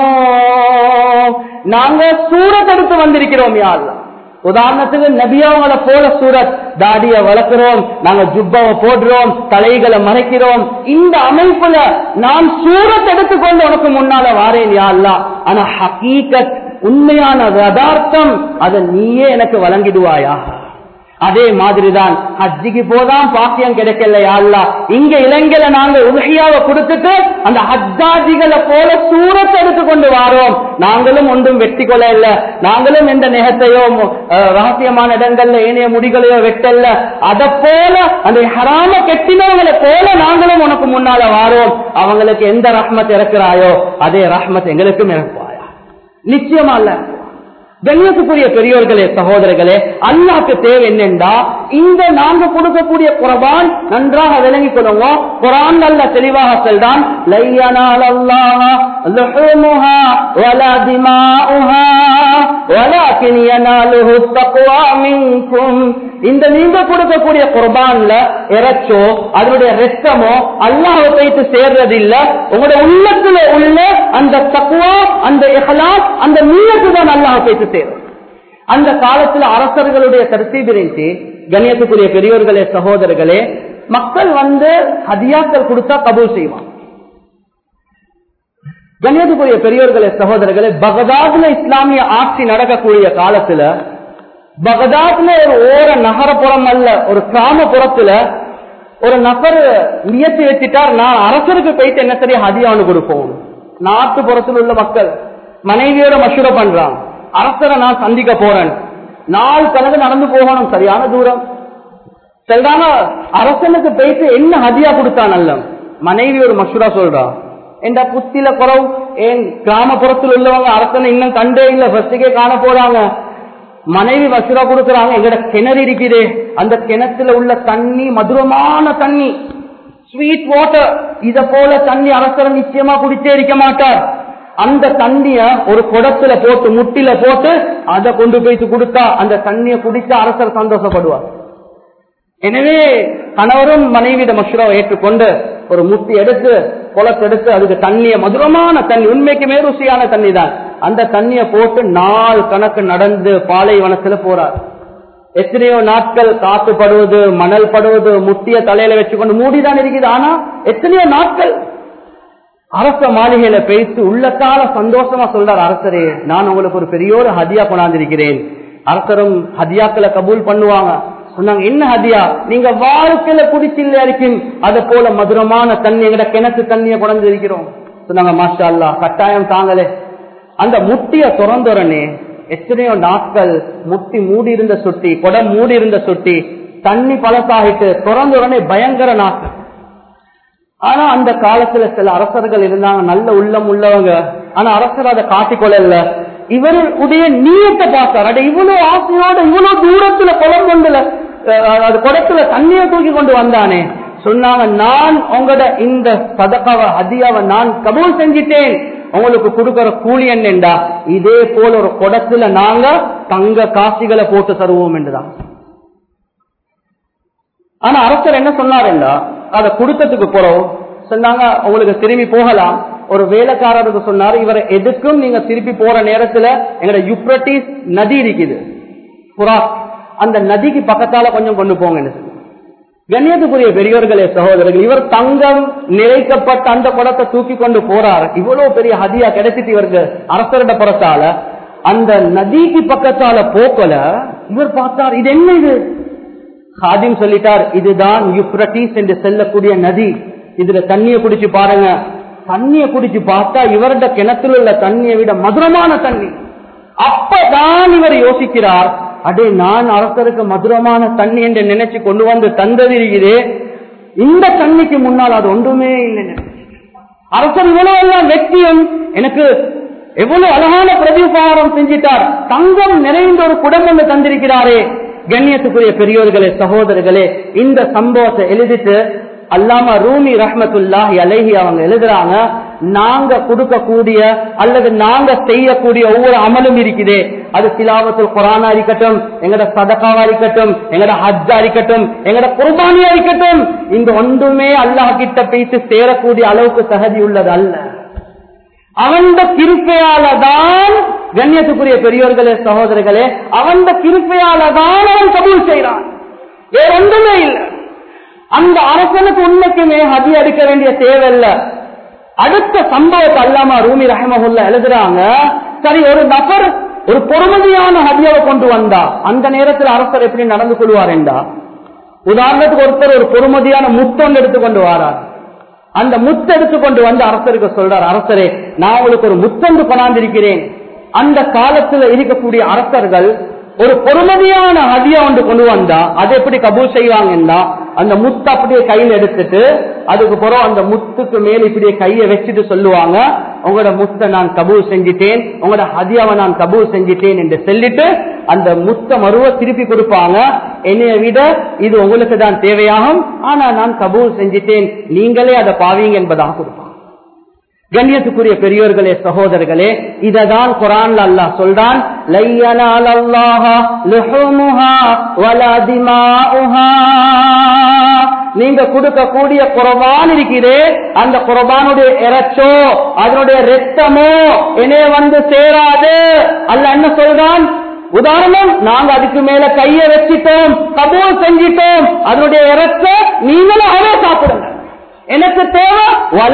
हूँ நாங்க சூரத் எடுத்து வந்திருக்கிறோம் யா அல்லாஹ் உதாரணத்துக்கு நபியாவங்களை போல சூரத் தாடிய வளர்க்கிறோம் நாங்க ஜுப்பாவை போடுறோம் தலைகளை மறைக்கிறோம் இந்த அமைப்புல நான் சூரத் எடுத்துக்கொண்டு உனக்கு முன்னால வாரேன் யா அல்லா ஆனா ஹகீகத் உண்மையான யதார்த்தம் அதை நீயே எனக்கு வழங்கிடுவாயா அதே மாதிரிதான் ஹஜ்ஜிக்கு போதான் பாக்கியம் கிடைக்கல அல்லா இங்க இலங்கையில நாங்க உலகியாவை கொடுத்துட்டு அந்த ஹஜ்ஜாஜிகளை போல சூரத்தை எடுத்து கொண்டு வாரோம் நாங்களும் ஒன்றும் வெட்டி கொள்ள இல்ல நாங்களும் எந்த நெகத்தையோ அஹ், ரகசியமான இடங்கள்ல ஏனைய முடிகளையோ வெட்டல்ல அத போல அந்த ஹராம கெட்டினவங்களை போல நாங்களும் உனக்கு முன்னால வாரோம் அவங்களுக்கு எந்த ரஹ்மத் இறக்குறாயோ அதே ரஹ்மத் எங்களுக்கும் இறக்குவாயா நிச்சயமா இல்ல கண்ணியத்துக்குரிய பெரியோர்களே சகோதரர்களே அல்லாக்கு தேவை என்னென்றா இந்த நாங்க கொடுக்கக்கூடிய குரபான் நன்றாக விளங்கிக் கொள்ளுவோம் குரான் நல்ல தெளிவாக செல்தான் லையனால் அல்லாஹ லுஹுமுஹா வலா திமாஉஹா வலாக்கின் யனாலுஹு தக்வா மின்கும் இந்த நீங்க கொடுக்கக்கூடிய குர்பான்ல இறைச்சோ அதனுடைய ரத்தமோ அல்லாஹ் வைத்து சேர்றது இல்ல உங்களுடைய உள்ளத்துல உள்ள அந்த தக்குவா அந்த இஹ்லாஸ் அந்த நீயத்து தான் அல்லாஹ் வைத்து சேரும் அந்த காலத்துல அரசர்களுடைய தர்த்தீப் இருந்துச்சு கண்ணியத்துக்குரிய பெரியோர்களே சகோதரர்களே மக்கள் வந்து ஹதியாக்கள் கொடுத்தா கபூல் செய்வான் கண்ணியத்துக்குரிய பெரியோர்களே சகோதரர்களே பகதாதுல இஸ்லாமிய ஆட்சி நடக்கக்கூடிய காலத்துல பகதாத்ல ஒரு ஓர நகரப்புறம் அல்ல ஒரு கிராமப்புறத்துல ஒரு நபர் முயற்சி வச்சுட்டார் நான் அரசருக்கு போயிட்டு என்ன சரி ஹதியானு கொடுப்போம் நாட்டுப்புறத்தில் உள்ள மக்கள் மனைவியோட மசூர பண்றான் அரசரை நான் சந்திக்க போறேன் நாள் கணக்கு நடந்து போகணும் சரியான தூரம் சொல்றாங்க அரசனுக்கு போயிட்டு என்ன ஹதியா கொடுத்தான் நல்ல மனைவி ஒரு மசூரா சொல்றா என்ற புத்தில குறவு ஏன் கிராமப்புறத்தில் உள்ளவங்க அரசனை இன்னும் கண்டே இல்ல ஃபர்ஸ்டுக்கே காண போறாங்க மனைவி மசூரா கொடுக்கறாங்க எங்கட கிணறு இருக்குதே அந்த கிணத்துல உள்ள தண்ணி மதுரமான தண்ணி ஸ்வீட் வாட்டர் இத போல தண்ணி அரசர் நிச்சயமா குடிச்சே இருக்க மாட்டார் அந்த தண்ணிய ஒரு குடத்துல போட்டு முட்டில போட்டு அதை கொண்டு போயிட்டு கொடுத்தா அந்த தண்ணிய குடிச்சா அரசர் சந்தோஷப்படுவார் எனவே கணவரும் மனைவியிட மஷூராவை ஏற்றுக்கொண்டு ஒரு முட்டி எடுத்து குளத்தை எடுத்து அதுக்கு தண்ணிய மதுரமான தண்ணி உண்மைக்குமே ருசியான தண்ணி தான் அந்த தண்ணிய போட்டு நாள் கணக்கு நடந்து பாலைவனத்துல போறார் எத்தனையோ நாட்கள் காத்து படுவது மணல் படுவது முட்டிய தலையில வச்சுக்கொண்டு மூடிதான் இருக்குது ஆனா எத்தனையோ நாட்கள் அரச மாளிகையில பேசி உள்ளத்தால சந்தோஷமா சொல்றார் அரசரே நான் உங்களுக்கு ஒரு பெரிய ஒரு ஹதியா கொண்டாந்திருக்கிறேன் அரசரும் ஹதியாக்களை கபூல் பண்ணுவாங்க சொன்னாங்க என்ன ஹதியா நீங்க வாழ்க்கையில குடிச்சில்ல இருக்கும் அது போல மதுரமான தண்ணி எங்கட கிணத்து தண்ணிய கொண்டு இருக்கிறோம் சொன்னாங்க மாஷா அல்லா கட்டாயம் தாங்களே அந்த முட்டிய திறந்தோடனே எத்தனையோ நாட்கள் முட்டி மூடி இருந்த சுட்டி குடம் மூடி இருந்த சுட்டி தண்ணி பழசாகிட்டு திறந்த உடனே பயங்கர நாட்கள் ஆனா அந்த காலத்துல சில அரசர்கள் இருந்தாங்க நல்ல உள்ளம் உள்ளவங்க ஆனா அரசர் அதை காட்டிக்கொள்ளல இவருடைய நீயத்தை பார்த்தார் அட இவ்வளவு ஆசையோட இவ்வளவு தூரத்துல குளம் கொண்டுல அஹ், அது குடத்துல தண்ணியை தூக்கி கொண்டு வந்தானே சொன்னாங்க நான் உங்களோட இந்த சதக்காவை ஹதியாவை நான் கபூல் செஞ்சிட்டேன் உங்களுக்கு கொடுக்கிற கூலி என்னண்டா இதே போல ஒரு குடத்துல நாங்க தங்க காசிகளை போட்டு தருவோம் என்றுதான் ஆனா அரசர் என்ன சொன்னாருண்டா அதை கொடுத்ததுக்கு போறோம் சொன்னாங்க உங்களுக்கு திரும்பி போகலாம் ஒரு வேலைக்காரருக்கு சொன்னாரு இவரை எதுக்கும் நீங்க திருப்பி போற நேரத்துல எங்கட யுப்ரட்டிஸ் நதி இருக்குது புறா அந்த நதிக்கு பக்கத்தால கொஞ்சம் கொண்டு போங்கன்னு சொன்னாங்க. கண்ணியத்துக்குரிய பெரியவர்களே சகோதரர்கள் இவர் தங்கம் நிறைக்கப்பட்ட அந்த குடத்தை தூக்கி கொண்டு போறார் இவ்வளவு பெரிய ஹதியா கிடைச்சிட்டு இவருக்கு அரசரிட புறத்தால அந்த நதிக்கு பக்கத்தால போக்கல இவர் பார்த்தார் இது என்ன இது ஹாதிம் சொல்லிட்டார் இதுதான் யுப்ரட்டிஸ் என்று செல்லக்கூடிய நதி இதுல தண்ணிய குடிச்சு பாருங்க தண்ணிய குடிச்சு பார்த்தா இவருடைய கிணத்துல உள்ள தண்ணியை விட மதுரமான தண்ணி அப்பதான் இவர் யோசிக்கிறார் அடே நான் அரசருக்கு மதுரமான தண்ணி என்று நினைச்சு கொண்டு வந்து தந்தது இருக்குது இந்த தண்ணிக்கு முன்னால் அது ஒன்றுமே இல்லை அரசர் இவ்வளவு எல்லாம் வெற்றியும் எனக்கு எவ்வளவு அழகான பிரதிபாரம் செஞ்சிட்டார் தங்கம் நிறைந்த ஒரு குடும்பம் தந்திருக்கிறாரே கண்ணியத்துக்குரிய பெரியோர்களே சகோதரர்களே இந்த சம்பவத்தை எழுதிட்டு அல்லாம ரூமி ரஹ்மத்துல்லாஹி அலைஹி அவங்க எழுதுறாங்க நாங்க கொடுக்கக்கூடிய அல்லது நாங்க செய்யக்கூடிய ஒவ்வொரு அமலும் இருக்குதே அது சிலாவத்தில் குரானா இருக்கட்டும் எங்கட சதகாவா இருக்கட்டும் எங்கட ஹஜ்ஜா இருக்கட்டும் எங்கட குர்பானியா இருக்கட்டும் இந்த ஒன்றுமே அல்லாஹ் கிட்ட பேசி சேரக்கூடிய அளவுக்கு தகுதி உள்ளது அல்ல அவன் கிருப்பையால தான் கண்ணியத்துக்குரிய பெரியோர்களே சகோதரர்களே அவன் கிருப்பையால தான் அவன் கபூல் செய்கிறான் வேற ஒன்றுமே இல்லை அந்த அரசனுக்கு உண்மைக்குமே ஹதி அடிக்க வேண்டிய தேவையில்லை அடுத்த சம்பவத்தை அல்லாமா ரூமி ரஹமகுல்ல எழுதுறாங்க சரி ஒரு நபர் ஒரு பொறுமதியான ஹதியாவை கொண்டு வந்தா அந்த நேரத்தில் அரசர் எப்படி நடந்து கொள்வார் என்றா உதாரணத்துக்கு ஒருத்தர் ஒரு பொறுமதியான முத்தொண்டு எடுத்துக்கொண்டு வாரார் அந்த முத்து எடுத்துக்கொண்டு வந்து அரசருக்கு சொல்றார் அரசரே நான் உங்களுக்கு ஒரு முத்தொண்டு கொண்டாந்திருக்கிறேன் அந்த காலத்துல இருக்கக்கூடிய அரசர்கள் ஒரு பொறுமதியான ஹதியா ஒன்று கொண்டு வந்தா அதை எப்படி கபூல் செய்வாங்கன்னா அந்த முத்து அப்படியே கையில் எடுத்துட்டு அதுக்கு பிறகு அந்த முத்துக்கு மேல இப்படியே கையை வச்சுட்டு சொல்லுவாங்க உங்களோட முத்தை நான் கபூல் செஞ்சிட்டேன் உங்களோட ஹதியாவை நான் கபூல் செஞ்சிட்டேன் என்று சொல்லிட்டு அந்த முத்த மருவ திருப்பி கொடுப்பாங்க என்னைய விட இது உங்களுக்கு தான் தேவையாகும் ஆனா நான் கபூல் செஞ்சிட்டேன் நீங்களே அதை பாவீங்க என்பதாக கொடுப்பாங்க கண்ணியத்துக்குரிய பெரியோர்களே சகோதரர்களே இததான் குரான்ல அல்லாஹ் சொல்றான் லையனால் அல்லாஹ லுஹுமுஹா வலா திமாஉஹா நீங்க கொடுக்கக்கூடிய குரபான் இருக்கிறே அந்த குரபானுடைய இறைச்சோ அதனுடைய ரத்தமோ என்னே வந்து சேராது அல்ல என்ன சொல்றான் உதாரணம் நாங்க அதுக்கு மேல கைய வச்சிட்டோம் கபூல் செஞ்சிட்டோம் அதனுடைய இறக்க நீங்களும் அதை சாப்பிடுங்க எனக்கு தேவை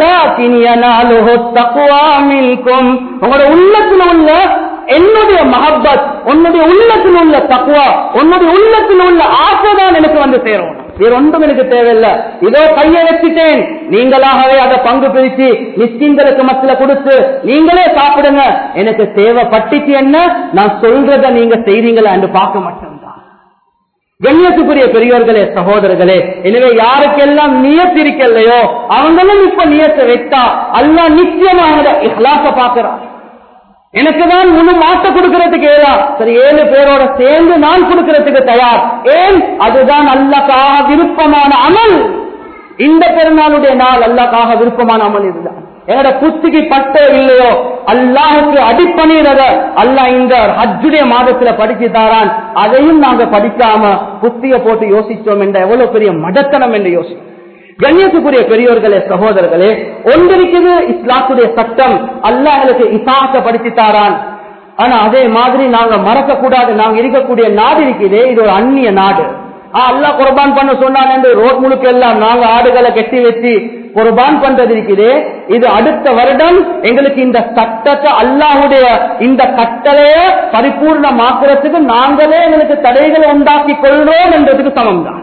வலாக்கினியனாலுக்கும் உங்களோட உள்ளத்தில் உள்ள என்னுடைய மஹப்பத் உன்னுடைய உள்ளத்தில் உள்ள தக்குவா உன்னுடைய உள்ளத்தில் உள்ள ஆசைதான் எனக்கு வந்து சேரும் வேற ஒன்றும் எனக்கு தேவையில்லை இதோ கையை வச்சுட்டேன் நீங்களாகவே அதை பங்கு பிரிச்சு மிஸ்கின்களுக்கு மத்தில கொடுத்து நீங்களே சாப்பிடுங்க எனக்கு தேவைப்பட்டுச்சு என்ன நான் சொல்றத நீங்க செய்றீங்களா என்று பார்க்க மட்டும்தான் கண்ணியத்துக்குரிய பெரியோர்களே சகோதரர்களே எனவே யாருக்கெல்லாம் நியத்து இருக்கலையோ அவங்களும் இப்ப நியத்தை வைத்தா அல்லா நிச்சயமாக இஹ்லாச பாக்குறான் எனக்கு தான் முழு மாட்ட கொடுக்கறதுக்கு ஏதா சரி ஏழு பேரோட சேர்ந்து நான் கொடுக்கறதுக்கு தயார் ஏன் அதுதான் அல்லக்காக விருப்பமான அமல் இந்த பெருநாளுடைய நாள் அல்லாக்காக விருப்பமான அமல் இதுதான் என்னோட புத்திக்கு பட்டோ இல்லையோ அல்லாஹுக்கு அடிப்பணிறத அல்லாஹ் இந்த ஹஜ்ஜுடைய மாதத்துல படிச்சு தாரான் அதையும் நாங்க படிக்காம புத்திய போட்டு யோசிச்சோம் என்ற எவ்வளவு பெரிய மடத்தனம் என்று யோசிச்சோம் கண்ணியத்துக்குரிய பெரியோர்களே சகோதரர்களே ஒன்றிருக்குது இஸ்லாத்துடைய சட்டம் அல்லாஹலுக்கு இசாக்க படித்து தாரான் ஆனா அதே மாதிரி நாங்க மறக்க கூடாது நாங்க இருக்கக்கூடிய நாடு இருக்குதே இது ஒரு அந்நிய நாடு அல்லா குர்பான் பண்ண சொன்னான் என்று ரோட் முழுக்க எல்லாம் நாங்க ஆடுகளை கட்டி வச்சு குர்பான் பண்றது இருக்குது இது அடுத்த வருடம் எங்களுக்கு இந்த சட்டத்தை அல்லாஹுடைய இந்த கட்டளைய பரிபூர்ணமாக்குறதுக்கு நாங்களே எங்களுக்கு தடைகளை உண்டாக்கி கொள்றோம் என்றதுக்கு சமம் தான்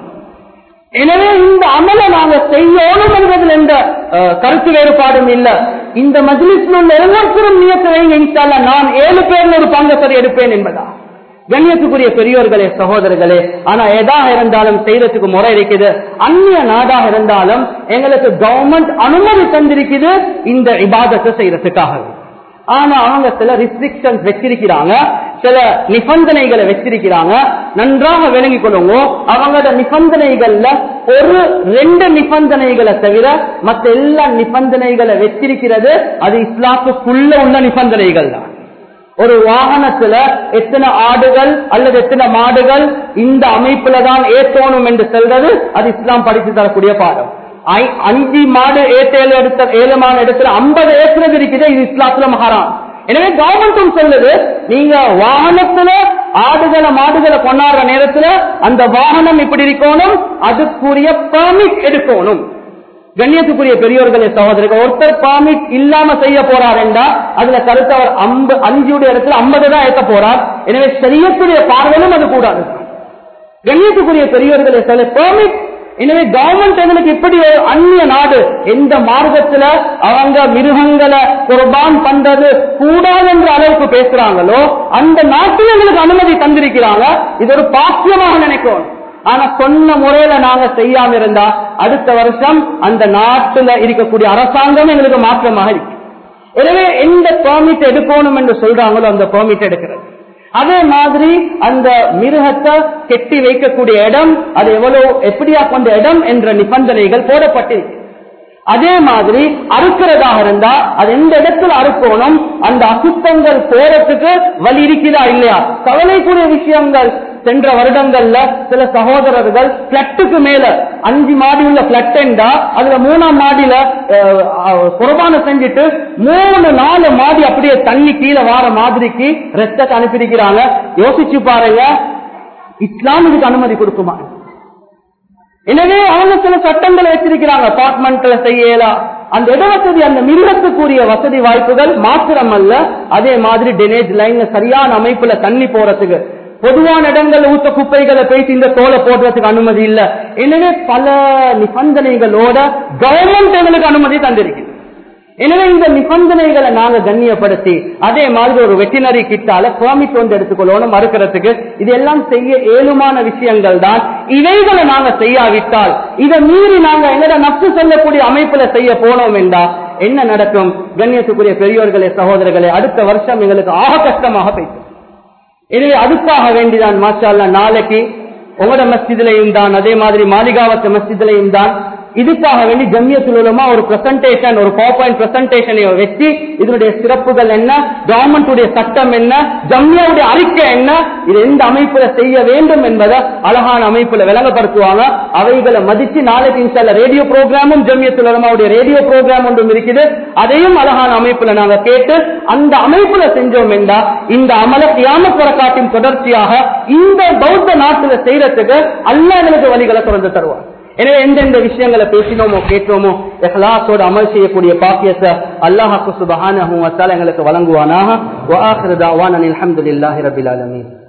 எனவே இந்த அமலை நாங்க செய்யணும் என்பதில் எந்த கருத்து வேறுபாடும் இல்ல இந்த மஜ்லிஸ்ல உள்ள எல்லாத்திலும் நியத்து வைங்க இன்ஷால்லா நான் ஏழு பேர்ல ஒரு பங்கு சரி எடுப்பேன் என்பதா கண்ணியத்துக்குரிய பெரியோர்களே சகோதரர்களே ஆனா எதாக இருந்தாலும் செய்யறதுக்கு முறை இருக்குது அந்நிய நாடாக இருந்தாலும் எங்களுக்கு கவர்மெண்ட் அனுமதி தந்திருக்குது இந்த இபாதத்தை செய்யறதுக்காக ஆனா அவங்க சில ரிஸ்ட்ரிக்ஷன்ஸ் வச்சிருக்கிறாங்க சில நிபந்தனைகளை வச்சிருக்கிறாங்க நன்றாக விளங்கிக் கொள்ளுங்க அவங்களோட நிபந்தனைகள்ல ஒரு ரெண்டு நிபந்தனைகளை தவிர மற்ற எல்லா நிபந்தனைகளை வச்சிருக்கிறது அது இஸ்லாத்துக்குள்ள உள்ள நிபந்தனைகள் தான் ஒரு வாகனத்துல எத்தனை ஆடுகள் அல்லது எத்தனை மாடுகள் இந்த அமைப்புல தான் ஏத்தோணும் என்று சொல்றது அது இஸ்லாம் படித்து தரக்கூடிய பாடம் அஞ்சு மாடு ஏத்த ஏழு எடுத்த ஏழுமான இடத்துல ஐம்பது ஏற்றுறது இருக்குது இது இஸ்லாத்துல மகாராம் எனவே கவர்மெண்ட்டும் சொல்லுது நீங்க வாகனத்துல ஆடுகளை மாடுகளை கொண்டாடுற நேரத்துல அந்த வாகனம் இப்படி இருக்கணும் அதுக்குரிய பெர்மிட் எடுக்கணும் கண்ணியத்துக்குரிய பெரியோர்களே சகோதரர்கள் ஒருத்தர் பாமிட் இல்லாம செய்ய போறார் என்றா அதுல கருத்து அவர் அஞ்சுடைய இடத்துல ஐம்பது தான் ஏற்க போறார் எனவே சரியத்துடைய பார்வையிலும் அது கூடாது கண்ணியத்துக்குரிய பெரியோர்களே சில பெர்மிட் எனவே கவர்மெண்ட் எங்களுக்கு இப்படி ஒரு அந்நிய நாடு எந்த மார்க்கத்துல அவங்க மிருகங்களை குர்பான் பண்றது கூடாது என்ற அளவுக்கு பேசுறாங்களோ அந்த நாட்டில் எங்களுக்கு அனுமதி தந்திருக்கிறாங்க இது ஒரு பாக்கியமாக நினைக்கணும் ஆனா சொன்ன முறையில நாங்க செய்யாம இருந்தா அடுத்த வருஷம் அந்த நாட்டுல இருக்கக்கூடிய அரசாங்கம் எங்களுக்கு மாற்றமாக இருக்கு எனவே எந்த பெர்மிட் எடுக்கணும் என்று சொல்றாங்களோ அந்த பெர்மிட் எடுக்கிறது அதே மாதிரி அந்த மிருகத்தை கெட்டி வைக்கக்கூடிய இடம் அது எவ்வளவு எப்படியா கொண்ட இடம் என்ற நிபந்தனைகள் போடப்பட்டிருக்கு அதே மாதிரி அறுக்கிறதாக இருந்தா அது எந்த இடத்துல அறுக்கணும் அந்த அசுத்தங்கள் போறதுக்கு வழி இருக்குதா இல்லையா கவலைக்குரிய விஷயங்கள் சென்ற வருடங்கள்ல சில சகோதரர்கள் பிளட்டுக்கு மேல அஞ்சு மாடி உள்ள பிளட் என்றா அதுல மூணாம் மாடியில குர்பான செஞ்சுட்டு மூணு நாலு மாடி அப்படியே தண்ணி கீழே வார மாதிரிக்கு ரத்தத்தை அனுப்பியிருக்கிறாங்க யோசிச்சு பாருங்க இஸ்லாம் இதுக்கு அனுமதி கொடுக்குமா எனவே அவங்க சில சட்டங்களை வச்சிருக்கிறாங்க அபார்ட்மெண்ட்ல செய்யலாம் அந்த இட வசதி அந்த மிருகத்துக்குரிய வசதி வாய்ப்புகள் மாத்திரம் அல்ல அதே மாதிரி டெனேஜ் லைன்ல சரியான அமைப்புல தண்ணி போறதுக்கு பொதுவான இடங்கள்ல ஊத்த குப்பைகளை பேசி இந்த தோலை போடுறதுக்கு அனுமதி இல்ல எனவே பல நிபந்தனைகளோட கவர்மெண்ட் எங்களுக்கு அனுமதி தந்திருக்கு எனவே இந்த நிபந்தனைகளை நாங்க கண்ணியப்படுத்தி அதே மாதிரி ஒரு வெட்டினரி கிட்டால பெர்மிட் வந்து எடுத்துக்கொள்ளணும் மறுக்கிறதுக்கு இதெல்லாம் செய்ய ஏழுமான விஷயங்கள் தான் இவைகளை நாங்க செய்யாவிட்டால் இதை மீறி நாங்க எங்கட நப்பு சொல்லக்கூடிய அமைப்புல செய்ய போனோம் என்றா என்ன நடக்கும் கண்ணியத்துக்குரிய பெரியோர்களே சகோதரர்களே அடுத்த வருஷம் எங்களுக்கு ஆக கஷ்டமாக போயிட்டு எனவே அதுக்காக வேண்டிதான் மாஷா நாளைக்கு உங்களோட மஸ்ஜிதிலையும் தான் அதே மாதிரி மாளிகாவத்த மஸ்ஜிதிலையும் தான் இதுக்காக வேண்டி ஜம்மியத்தில் உலமா ஒரு பிரசன்டேஷன் ஒரு பவர் பாயிண்ட் பிரசன்டேஷனை வச்சு இதனுடைய சிறப்புகள் என்ன கவர்மெண்ட் சட்டம் என்ன ஜம்மியாவுடைய அறிக்கை என்ன இது எந்த அமைப்புல செய்ய வேண்டும் என்பதை அழகான அமைப்புல விளங்கப்படுத்துவாங்க அவைகளை மதிச்சு நாளைக்கு இன்ஷால்ல ரேடியோ ப்ரோக்ராமும் ஜம்மியத்தில் உலமாவுடைய ரேடியோ ப்ரோக்ராம் ஒன்றும் இருக்குது அதையும் அழகான அமைப்புல நாங்க கேட்டு அந்த அமைப்புல செஞ்சோம் என்றா இந்த அமல கியாமத் வரக்காட்டின் தொடர்ச்சியாக இந்த பௌத்த நாட்டுல செய்யறதுக்கு அல்ல எங்களுக்கு வழிகளை திறந்து தருவாங்க எனவே எந்தெந்த விஷயங்களை பேசினோமோ கேட்டோமோ எஹ்லாசோட அமல் செய்யக்கூடிய பாக்கியத்தை அல்லாஹாக்கு சுபஹானஹு வத்தால எங்களுக்கு வழங்குவானாக வஆஹிரு தஅவானா அல்ஹம்துலில்லாஹி ரப்பில் ஆலமீன்